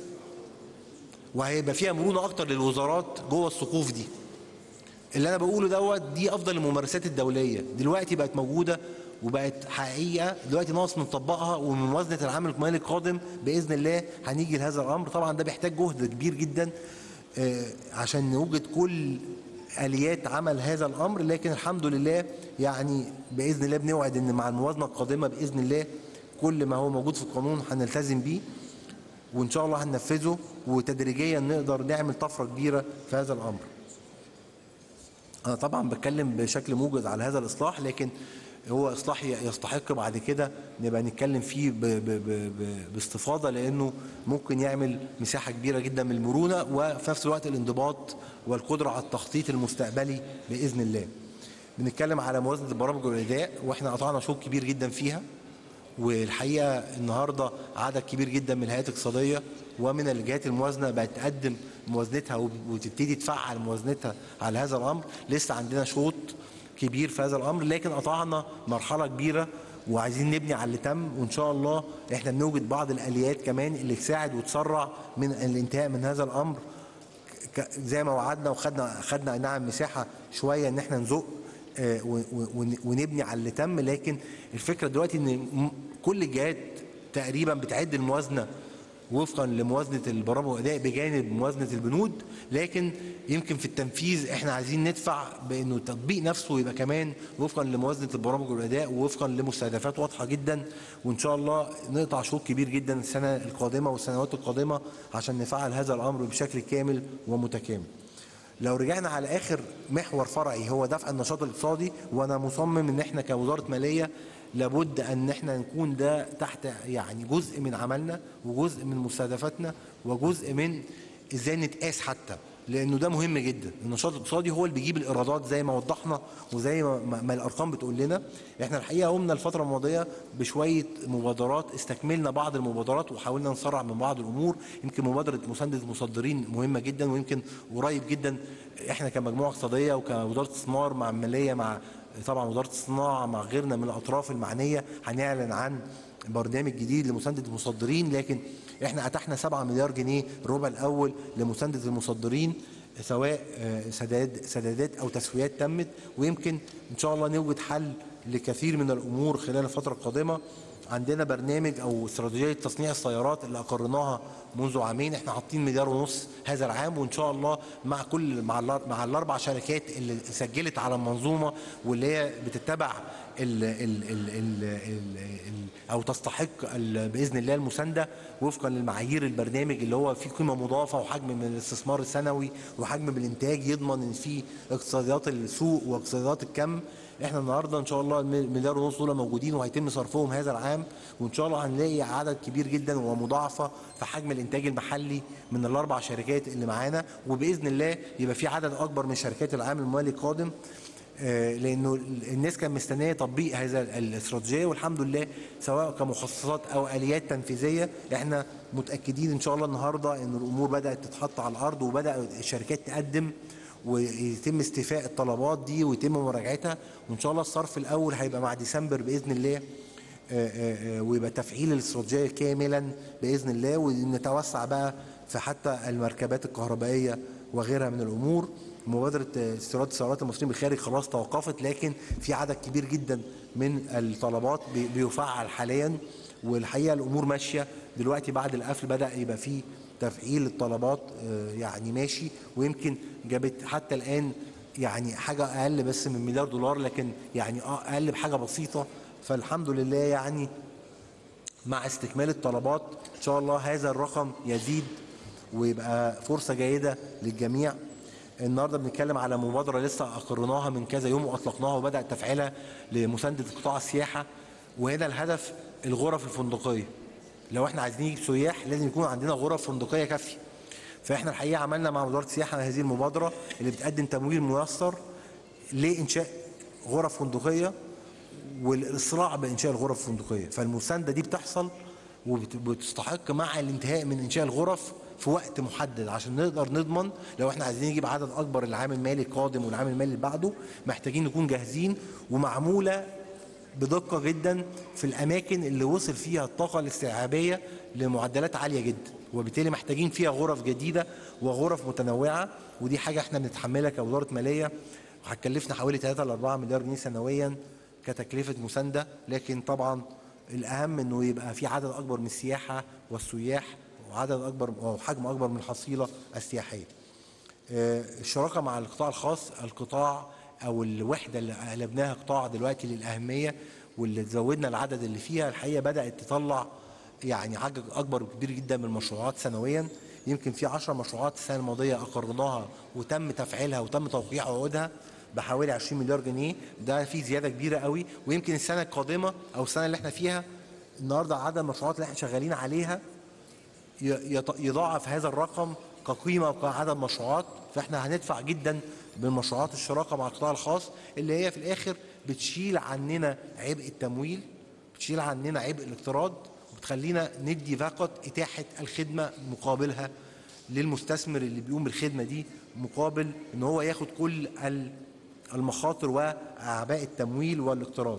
وهيبقى فيها مرونه اكتر للوزارات جوه السقوف دي اللي انا بقوله دوت دي افضل الممارسات الدوليه دلوقتي بقت موجوده وبقت حقيقه دلوقتي ناقص نطبقها ومن موازنه العام المالي القادم باذن الله هنيجي لهذا الامر طبعا ده بيحتاج جهد كبير جدا آه، عشان نوجد كل اليات عمل هذا الامر لكن الحمد لله يعني باذن الله بنوعد ان مع الموازنه القادمه باذن الله كل ما هو موجود في القانون هنلتزم بيه وان شاء الله هننفذه وتدريجيا نقدر نعمل طفره كبيره في هذا الامر أنا طبعا بتكلم بشكل موجز على هذا الإصلاح لكن هو إصلاح يستحق بعد كده نبقى نتكلم فيه ب ب ب ب باستفاضة لأنه ممكن يعمل مساحة كبيرة جدا من المرونة وفي نفس الوقت الانضباط والقدرة على التخطيط المستقبلي بإذن الله. بنتكلم على موازنة البرامج والأداء وإحنا قطعنا شوط كبير جدا فيها والحقيقه النهارده عدد كبير جدا من الهيئات الاقتصاديه ومن الجهات الموازنه بقت تقدم موازنتها وب- وتبتدي تفعل موازنتها على هذا الامر لسه عندنا شوط كبير في هذا الامر لكن قطعنا مرحله كبيره وعايزين نبني على اللي تم وان شاء الله احنا بنوجد بعض الاليات كمان اللي تساعد وتسرع من الانتهاء من هذا الامر ك- زي ما وعدنا وخدنا خدنا أي نعم مساحه شويه ان احنا نزق آه، و- و- ون- ونبني على اللي تم لكن الفكره دلوقتي ان م- كل الجهات تقريبا بتعد الموازنه وفقا لموازنه البرامج والاداء بجانب موازنه البنود لكن يمكن في التنفيذ احنا عايزين ندفع بانه التطبيق نفسه يبقى كمان وفقا لموازنه البرامج والاداء ووفقا لمستهدفات واضحه جدا وان شاء الله نقطع شوط كبير جدا السنه القادمه والسنوات القادمه عشان نفعل هذا الامر بشكل كامل ومتكامل. لو رجعنا على اخر محور فرعي هو دفع النشاط الاقتصادي وانا مصمم ان احنا كوزاره ماليه لابد ان احنا نكون ده تحت يعني جزء من عملنا وجزء من مستهدفاتنا وجزء من ازاي نتقاس حتى لانه ده مهم جدا النشاط الاقتصادي هو اللي بيجيب الايرادات زي ما وضحنا وزي ما, ما الارقام بتقول لنا احنا الحقيقه قمنا الفتره الماضيه بشويه مبادرات استكملنا بعض المبادرات وحاولنا نسرع من بعض الامور يمكن مبادره مسانده المصدرين مهمه جدا ويمكن قريب جدا احنا كمجموعه اقتصاديه وكوزاره استثمار مع الماليه مع طبعا وزاره الصناعه مع غيرنا من الاطراف المعنيه هنعلن عن برنامج جديد لمسانده المصدرين لكن احنا اتحنا 7 مليار جنيه الربع الاول لمسانده المصدرين سواء سداد سدادات او تسويات تمت ويمكن ان شاء الله نوجد حل لكثير من الامور خلال الفتره القادمه عندنا برنامج او استراتيجيه تصنيع السيارات اللي اقرناها منذ عامين احنا حاطين مليار ونص هذا العام وان شاء الله مع كل مع مع الاربع شركات اللي سجلت على المنظومه واللي هي بتتبع ال ال ال ال ال ال او تستحق باذن الله المسانده وفقا للمعايير البرنامج اللي هو فيه قيمه مضافه وحجم من الاستثمار السنوي وحجم من الانتاج يضمن ان في اقتصاديات السوق واقتصاديات الكم احنا النهارده ان شاء الله المليار ونص دول موجودين وهيتم صرفهم هذا العام وان شاء الله هنلاقي عدد كبير جدا ومضاعفه في حجم الانتاج المحلي من الاربع شركات اللي معانا وباذن الله يبقى في عدد اكبر من شركات العام المالي القادم لانه الناس كانت مستنيه تطبيق هذا الاستراتيجيه والحمد لله سواء كمخصصات او اليات تنفيذيه احنا متاكدين ان شاء الله النهارده ان الامور بدات تتحط على الارض وبدا الشركات تقدم ويتم استيفاء الطلبات دي ويتم مراجعتها وان شاء الله الصرف الاول هيبقى مع ديسمبر باذن الله ويبقى تفعيل الاستراتيجيه كاملا باذن الله ونتوسع بقى في حتى المركبات الكهربائيه وغيرها من الامور مبادره استيراد السيارات المصريين بالخارج خلاص توقفت لكن في عدد كبير جدا من الطلبات بيفعل حاليا والحقيقه الامور ماشيه دلوقتي بعد القفل بدا يبقى في تفعيل الطلبات يعني ماشي ويمكن جابت حتى الان يعني حاجه اقل بس من مليار دولار لكن يعني اقل بحاجه بسيطه فالحمد لله يعني مع استكمال الطلبات ان شاء الله هذا الرقم يزيد ويبقى فرصه جيده للجميع النهارده بنتكلم على مبادره لسه اقرناها من كذا يوم واطلقناها وبدات تفعيلها لمسانده قطاع السياحه وهنا الهدف الغرف الفندقيه لو احنا عايزين نجيب سياح لازم يكون عندنا غرف فندقيه كافيه فاحنا الحقيقه عملنا مع وزاره السياحه هذه المبادره اللي بتقدم تمويل ميسر لانشاء غرف فندقيه والاسراع بانشاء الغرف الفندقيه فالمسانده دي بتحصل وبتستحق مع الانتهاء من انشاء الغرف في وقت محدد عشان نقدر نضمن لو احنا عايزين نجيب عدد اكبر العام المالي القادم والعام المالي اللي بعده محتاجين نكون جاهزين ومعموله بدقه جدا في الاماكن اللي وصل فيها الطاقه الاستيعابيه لمعدلات عاليه جدا وبالتالي محتاجين فيها غرف جديده وغرف متنوعه ودي حاجه احنا بنتحملها كوزاره ماليه وهتكلفنا حوالي 3 ل 4 مليار جنيه سنويا كتكلفه مسانده لكن طبعا الاهم انه يبقى في عدد اكبر من السياحه والسياح وعدد اكبر وحجم اكبر من الحصيله السياحيه. الشراكه مع القطاع الخاص القطاع او الوحده اللي قلبناها قطاع دلوقتي للاهميه واللي زودنا العدد اللي فيها الحقيقه بدات تطلع يعني حاجه اكبر وكبير جدا من المشروعات سنويا يمكن في 10 مشروعات السنه الماضيه اقرناها وتم تفعيلها وتم توقيع عقودها بحوالي 20 مليار جنيه ده في زياده كبيره قوي ويمكن السنه القادمه او السنه اللي احنا فيها النهارده عدد المشروعات اللي احنا شغالين عليها يضاعف هذا الرقم كقيمه وكعدد مشروعات فاحنا هندفع جدا بمشروعات الشراكه مع القطاع الخاص اللي هي في الاخر بتشيل عننا عبء التمويل بتشيل عننا عبء الاقتراض وبتخلينا ندي فقط اتاحه الخدمه مقابلها للمستثمر اللي بيقوم بالخدمه دي مقابل ان هو ياخد كل المخاطر واعباء التمويل والاقتراض.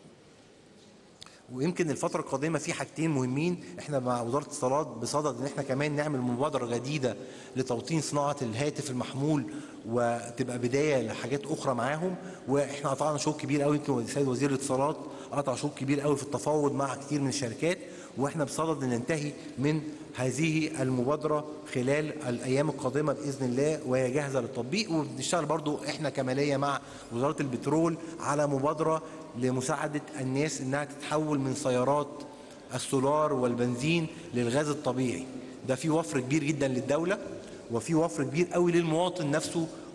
ويمكن الفترة القادمة في حاجتين مهمين احنا مع وزارة الاتصالات بصدد ان احنا كمان نعمل مبادرة جديدة لتوطين صناعة الهاتف المحمول وتبقى بداية لحاجات أخرى معاهم واحنا قطعنا شوط كبير قوي يمكن السيد وزير الاتصالات قطع شوط كبير قوي في التفاوض مع كتير من الشركات واحنا بصدد ان ننتهي من هذه المبادرة خلال الأيام القادمة بإذن الله وهي جاهزة للتطبيق وبنشتغل برضو احنا كمالية مع وزارة البترول على مبادرة لمساعدة الناس انها تتحول من سيارات السولار والبنزين للغاز الطبيعي ده في وفر كبير جدا للدولة وفي وفر كبير قوي للمواطن نفسه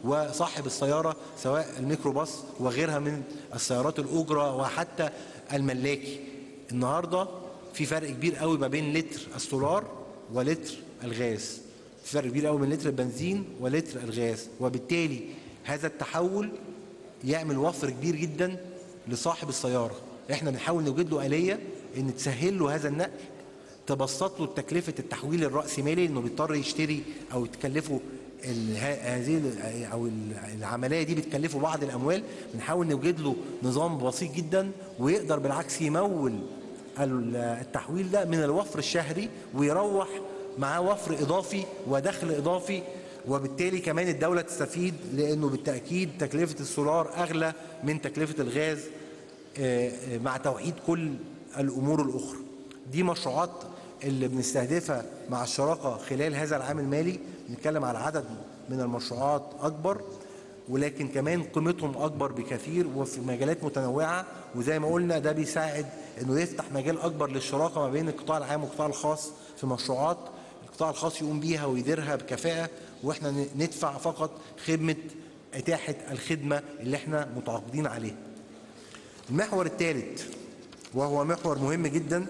وصاحب السياره سواء الميكروباص وغيرها من السيارات الاجره وحتى الملاكي النهارده في فرق كبير قوي ما بين لتر السولار ولتر الغاز في فرق كبير قوي من لتر البنزين ولتر الغاز وبالتالي هذا التحول يعمل وفر كبير جدا لصاحب السياره احنا بنحاول نوجد له اليه ان تسهل له هذا النقل تبسط له تكلفه التحويل الراسمالي انه بيضطر يشتري او تكلفه ال- ه- هذه ال- او ال- العمليه دي بتكلفه بعض الاموال بنحاول نوجد له نظام بسيط جدا ويقدر بالعكس يمول ال- التحويل ده من الوفر الشهري ويروح معاه وفر اضافي ودخل اضافي وبالتالي كمان الدوله تستفيد لانه بالتاكيد تكلفه السولار اغلى من تكلفه الغاز آه، آه، مع توحيد كل الامور الاخرى دي مشروعات اللي بنستهدفها مع الشراكه خلال هذا العام المالي بنتكلم على عدد من المشروعات اكبر ولكن كمان قيمتهم اكبر بكثير وفي مجالات متنوعه وزي ما قلنا ده بيساعد انه يفتح مجال اكبر للشراكه ما بين القطاع العام والقطاع الخاص في مشروعات القطاع الخاص يقوم بيها ويديرها بكفاءه واحنا ن- ندفع فقط خدمه اتاحه الخدمه اللي احنا متعاقدين عليها. المحور الثالث وهو محور مهم جدا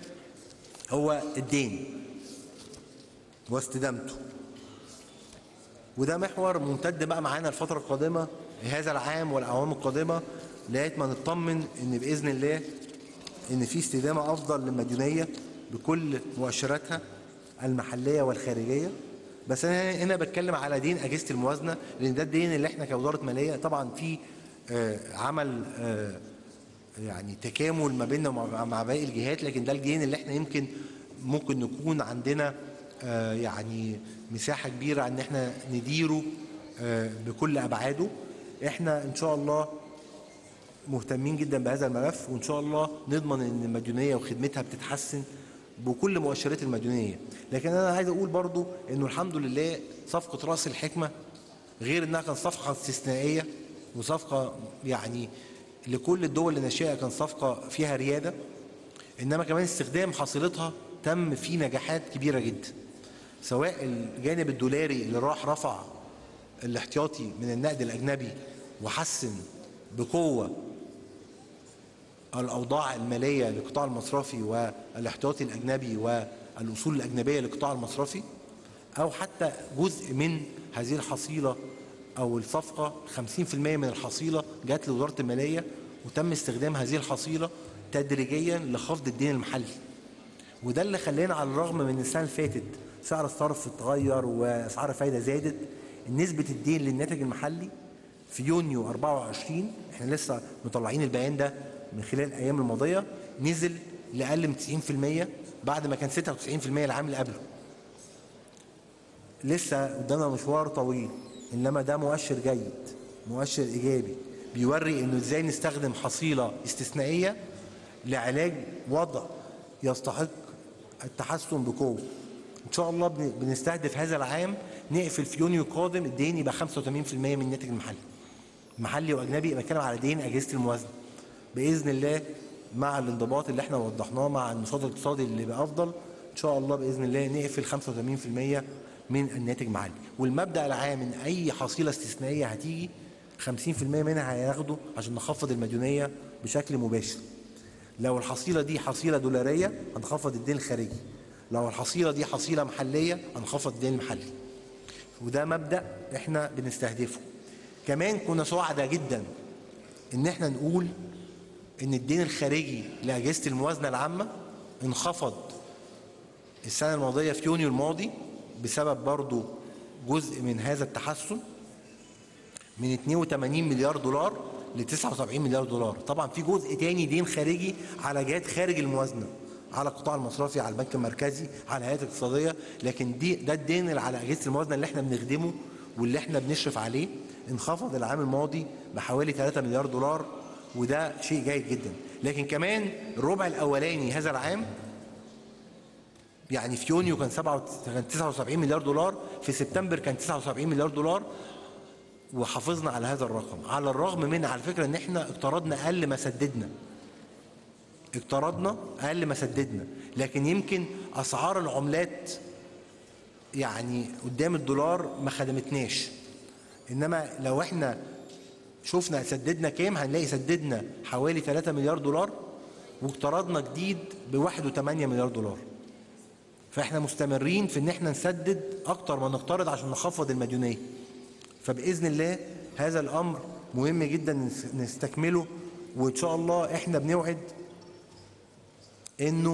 هو الدين واستدامته وده محور ممتد بقى معانا الفترة القادمة هذا العام والأعوام القادمة لغاية ما نطمن إن بإذن الله إن في استدامة أفضل للمديونية بكل مؤشراتها المحلية والخارجية بس أنا هنا بتكلم على دين أجهزة الموازنة لأن ده الدين اللي إحنا كوزارة مالية طبعا في آه، عمل آه، يعني تكامل ما بيننا ومع مع باقي الجهات لكن ده الجين اللي احنا يمكن ممكن نكون عندنا آه، يعني مساحه كبيره ان احنا نديره آه، بكل ابعاده احنا ان شاء الله مهتمين جدا بهذا الملف وان شاء الله نضمن ان المديونيه وخدمتها بتتحسن بكل مؤشرات المديونيه لكن انا عايز اقول برضو انه الحمد لله صفقه راس الحكمه غير انها كانت صفقه استثنائيه وصفقه يعني لكل الدول اللي ناشئه كان صفقه فيها رياده انما كمان استخدام حصيلتها تم فيه نجاحات كبيره جدا سواء الجانب الدولاري اللي راح رفع الاحتياطي من النقد الاجنبي وحسن بقوه الاوضاع الماليه للقطاع المصرفي والاحتياطي الاجنبي والاصول الاجنبيه للقطاع المصرفي او حتى جزء من هذه الحصيله او الصفقه 50% من الحصيله جات لوزاره الماليه وتم استخدام هذه الحصيله تدريجيا لخفض الدين المحلي وده اللي خلانا على الرغم من السنه اللي فاتت سعر الصرف اتغير واسعار الفايده زادت نسبه الدين للناتج المحلي في يونيو 24 احنا لسه مطلعين البيان ده من خلال الايام الماضيه نزل لاقل من 90% بعد ما كان 96% العام اللي قبله لسه قدامنا مشوار طويل انما ده مؤشر جيد مؤشر ايجابي بيوري انه ازاي نستخدم حصيله استثنائيه لعلاج وضع يستحق التحسن بقوه ان شاء الله بن- بنستهدف هذا العام نقفل في يونيو القادم الدين يبقى 85% من الناتج المحلي محلي واجنبي بتكلم على دين اجهزه الموازنه باذن الله مع الانضباط اللي احنا وضحناه مع النشاط الاقتصادي اللي بقى افضل ان شاء الله باذن الله نقفل 85% من الناتج المحلي والمبدا العام ان اي حصيله استثنائيه هتيجي 50% منها هياخده عشان نخفض المديونيه بشكل مباشر لو الحصيله دي حصيله دولاريه هنخفض الدين الخارجي لو الحصيله دي حصيله محليه هنخفض الدين المحلي وده مبدا احنا بنستهدفه كمان كنا سعداء جدا ان احنا نقول ان الدين الخارجي لاجهزه الموازنه العامه انخفض السنه الماضيه في يونيو الماضي بسبب برضو جزء من هذا التحسن من 82 مليار دولار ل 79 مليار دولار طبعا في جزء تاني دين خارجي على جهات خارج الموازنه على القطاع المصرفي على البنك المركزي على الهيئات الاقتصاديه لكن دي ده الدين اللي على اجهزه الموازنه اللي احنا بنخدمه واللي احنا بنشرف عليه انخفض العام الماضي بحوالي 3 مليار دولار وده شيء جيد جدا لكن كمان الربع الاولاني هذا العام يعني في يونيو كان 7 كان 79 مليار دولار في سبتمبر كان 79 مليار دولار وحافظنا على هذا الرقم على الرغم من على فكره ان احنا اقترضنا اقل ما سددنا اقترضنا اقل ما سددنا لكن يمكن اسعار العملات يعني قدام الدولار ما خدمتناش انما لو احنا شفنا سددنا كام هنلاقي سددنا حوالي 3 مليار دولار واقترضنا جديد ب 1.8 مليار دولار فاحنا مستمرين في ان احنا نسدد اكتر ما نقترض عشان نخفض المديونيه فباذن الله هذا الامر مهم جدا نس- نستكمله وان شاء الله احنا بنوعد انه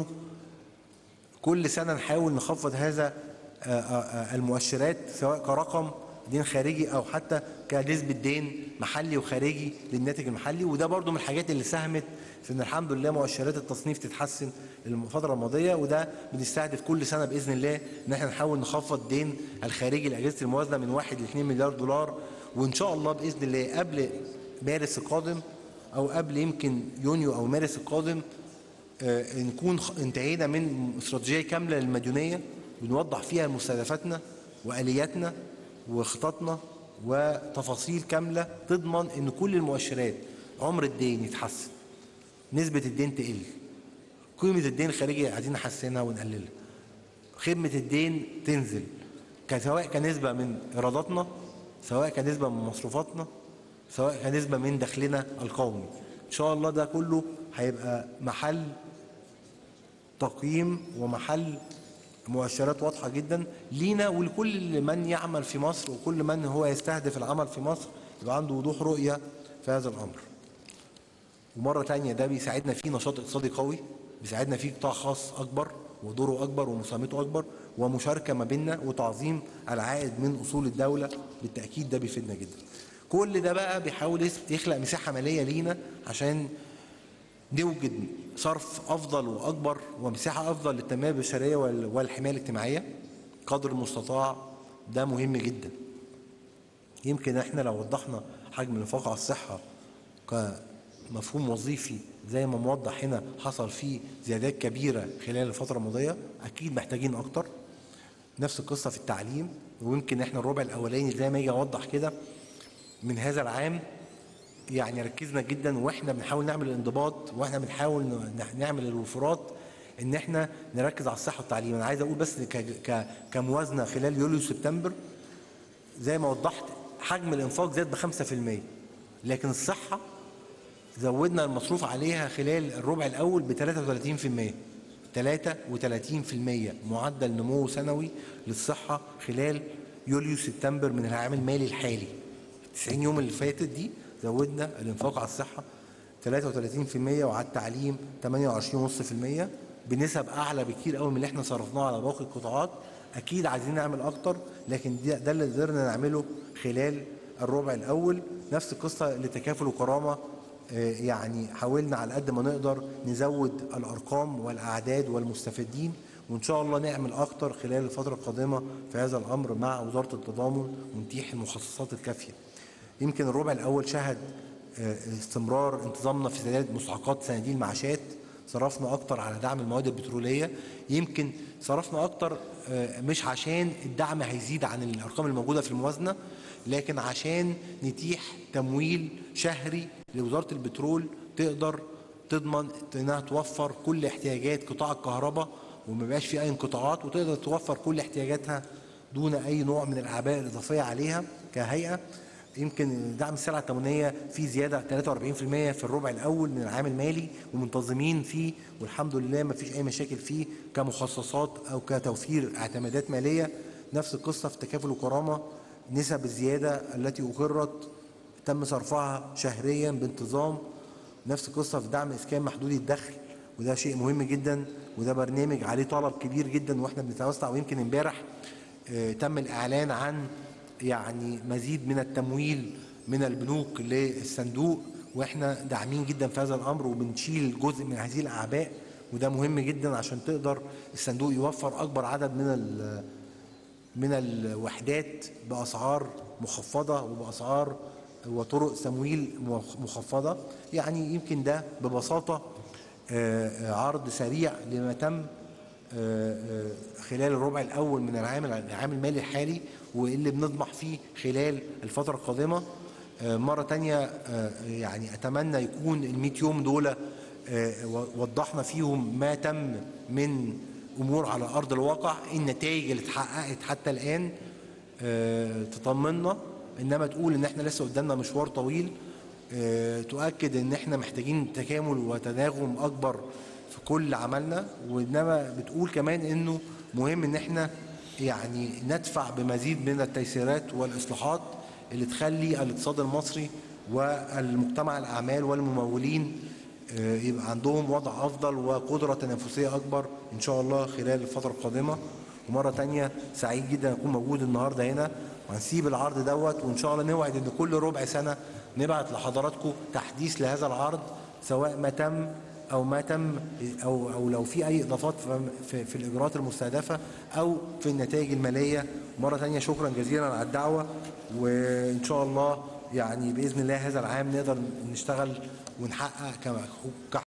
كل سنه نحاول نخفض هذا آه، آه، آه، المؤشرات سواء كرقم دين خارجي او حتى كنسبه دين محلي وخارجي للناتج المحلي وده برضو من الحاجات اللي ساهمت في ان الحمد لله مؤشرات التصنيف تتحسن الفتره الماضيه وده بنستهدف كل سنه باذن الله ان احنا نحاول نخفض الدين الخارجي لاجهزه الموازنه من 1 ل 2 مليار دولار وان شاء الله باذن الله قبل مارس القادم او قبل يمكن يونيو او مارس القادم آه، نكون خ- انتهينا من استراتيجيه كامله للمديونيه بنوضح فيها مستهدفاتنا والياتنا وخططنا وتفاصيل كامله تضمن ان كل المؤشرات عمر الدين يتحسن نسبه الدين تقل قيمه الدين الخارجي عايزين نحسنها ونقللها خدمه الدين تنزل ك- سواء كنسبه من ايراداتنا سواء كنسبه من مصروفاتنا سواء كنسبه من دخلنا القومي ان شاء الله ده كله هيبقى محل تقييم ومحل مؤشرات واضحة جدا لينا ولكل من يعمل في مصر وكل من هو يستهدف العمل في مصر يبقى عنده وضوح رؤية في هذا الأمر ومرة تانية ده بيساعدنا في نشاط اقتصادي قوي بيساعدنا في قطاع خاص أكبر ودوره أكبر ومساهمته أكبر ومشاركة ما بيننا وتعظيم العائد من أصول الدولة بالتأكيد ده بيفيدنا جدا كل ده بقى بيحاول يس- يخلق مساحة مالية لينا عشان نوجد صرف افضل واكبر ومساحه افضل للتنميه البشريه وال- والحمايه الاجتماعيه قدر المستطاع ده مهم جدا يمكن احنا لو وضحنا حجم الانفاق على الصحه كمفهوم وظيفي زي ما موضح هنا حصل فيه زيادات كبيره خلال الفتره الماضيه اكيد محتاجين اكتر نفس القصه في التعليم ويمكن احنا الربع الاولاني زي ما اجي اوضح كده من هذا العام يعني ركزنا جدا واحنا بنحاول نعمل الانضباط واحنا بنحاول ن- نعمل الوفرات ان احنا نركز على الصحه والتعليم انا عايز اقول بس ك ك كموازنه خلال يوليو سبتمبر زي ما وضحت حجم الانفاق زاد ب 5% لكن الصحه زودنا المصروف عليها خلال الربع الاول ب 33% 33% معدل نمو سنوي للصحه خلال يوليو سبتمبر من العام المالي الحالي 90 يوم اللي فاتت دي زودنا الانفاق على الصحه 33% وعلى التعليم 28.5% بنسب اعلى بكتير قوي من اللي احنا صرفناه على باقي القطاعات اكيد عايزين نعمل اكتر لكن ده, ده اللي قدرنا نعمله خلال الربع الاول نفس القصه لتكافل وكرامه آه، يعني حاولنا على قد ما نقدر نزود الارقام والاعداد والمستفيدين وان شاء الله نعمل اكتر خلال الفتره القادمه في هذا الامر مع وزاره التضامن ونتيح المخصصات الكافيه. يمكن الربع الاول شهد آه، استمرار انتظامنا في سداد مستحقات صناديق المعاشات صرفنا اكتر على دعم المواد البتروليه يمكن صرفنا اكتر آه، مش عشان الدعم هيزيد عن الارقام الموجوده في الموازنه لكن عشان نتيح تمويل شهري لوزاره البترول تقدر تضمن انها توفر كل احتياجات قطاع الكهرباء وما يبقاش في اي انقطاعات وتقدر توفر كل احتياجاتها دون اي نوع من الاعباء الاضافيه عليها كهيئه يمكن دعم السلع التموينيه في زياده 43% في الربع الاول من العام المالي ومنتظمين فيه والحمد لله ما فيش اي مشاكل فيه كمخصصات او كتوفير اعتمادات ماليه نفس القصه في تكافل وكرامه نسب الزياده التي اقرت تم صرفها شهريا بانتظام نفس القصه في دعم اسكان محدودي الدخل وده شيء مهم جدا وده برنامج عليه طلب كبير جدا واحنا بنتوسع ويمكن امبارح آه، تم الاعلان عن يعني مزيد من التمويل من البنوك للصندوق واحنا داعمين جدا في هذا الامر وبنشيل جزء من هذه الاعباء وده مهم جدا عشان تقدر الصندوق يوفر اكبر عدد من ال- من الوحدات باسعار مخفضه وباسعار وطرق تمويل مخ- مخفضه يعني يمكن ده ببساطه آه، آه، عرض سريع لما تم آه، آه، خلال الربع الاول من العام العام المالي الحالي واللي بنطمح فيه خلال الفتره القادمه آه، مره تانية آه، يعني اتمنى يكون ال 100 يوم دول آه، و- وضحنا فيهم ما تم من امور على ارض الواقع النتائج اللي اتحققت حتى الان آه، تطمنا انما تقول ان احنا لسه قدامنا مشوار طويل آه، تؤكد ان احنا محتاجين تكامل وتناغم اكبر في كل عملنا وانما بتقول كمان انه مهم ان احنا يعني ندفع بمزيد من التيسيرات والاصلاحات اللي تخلي الاقتصاد المصري والمجتمع الاعمال والممولين آه، يبقى عندهم وضع افضل وقدره تنافسيه اكبر ان شاء الله خلال الفتره القادمه ومره تانية سعيد جدا اكون موجود النهارده هنا وهنسيب العرض دوت وان شاء الله نوعد ان كل ربع سنه نبعت لحضراتكم تحديث لهذا العرض سواء ما تم او ما تم او او لو في اي اضافات في, في, في الاجراءات المستهدفه او في النتائج الماليه مره ثانيه شكرا جزيلا على الدعوه وان شاء الله يعني باذن الله هذا العام نقدر نشتغل ونحقق كما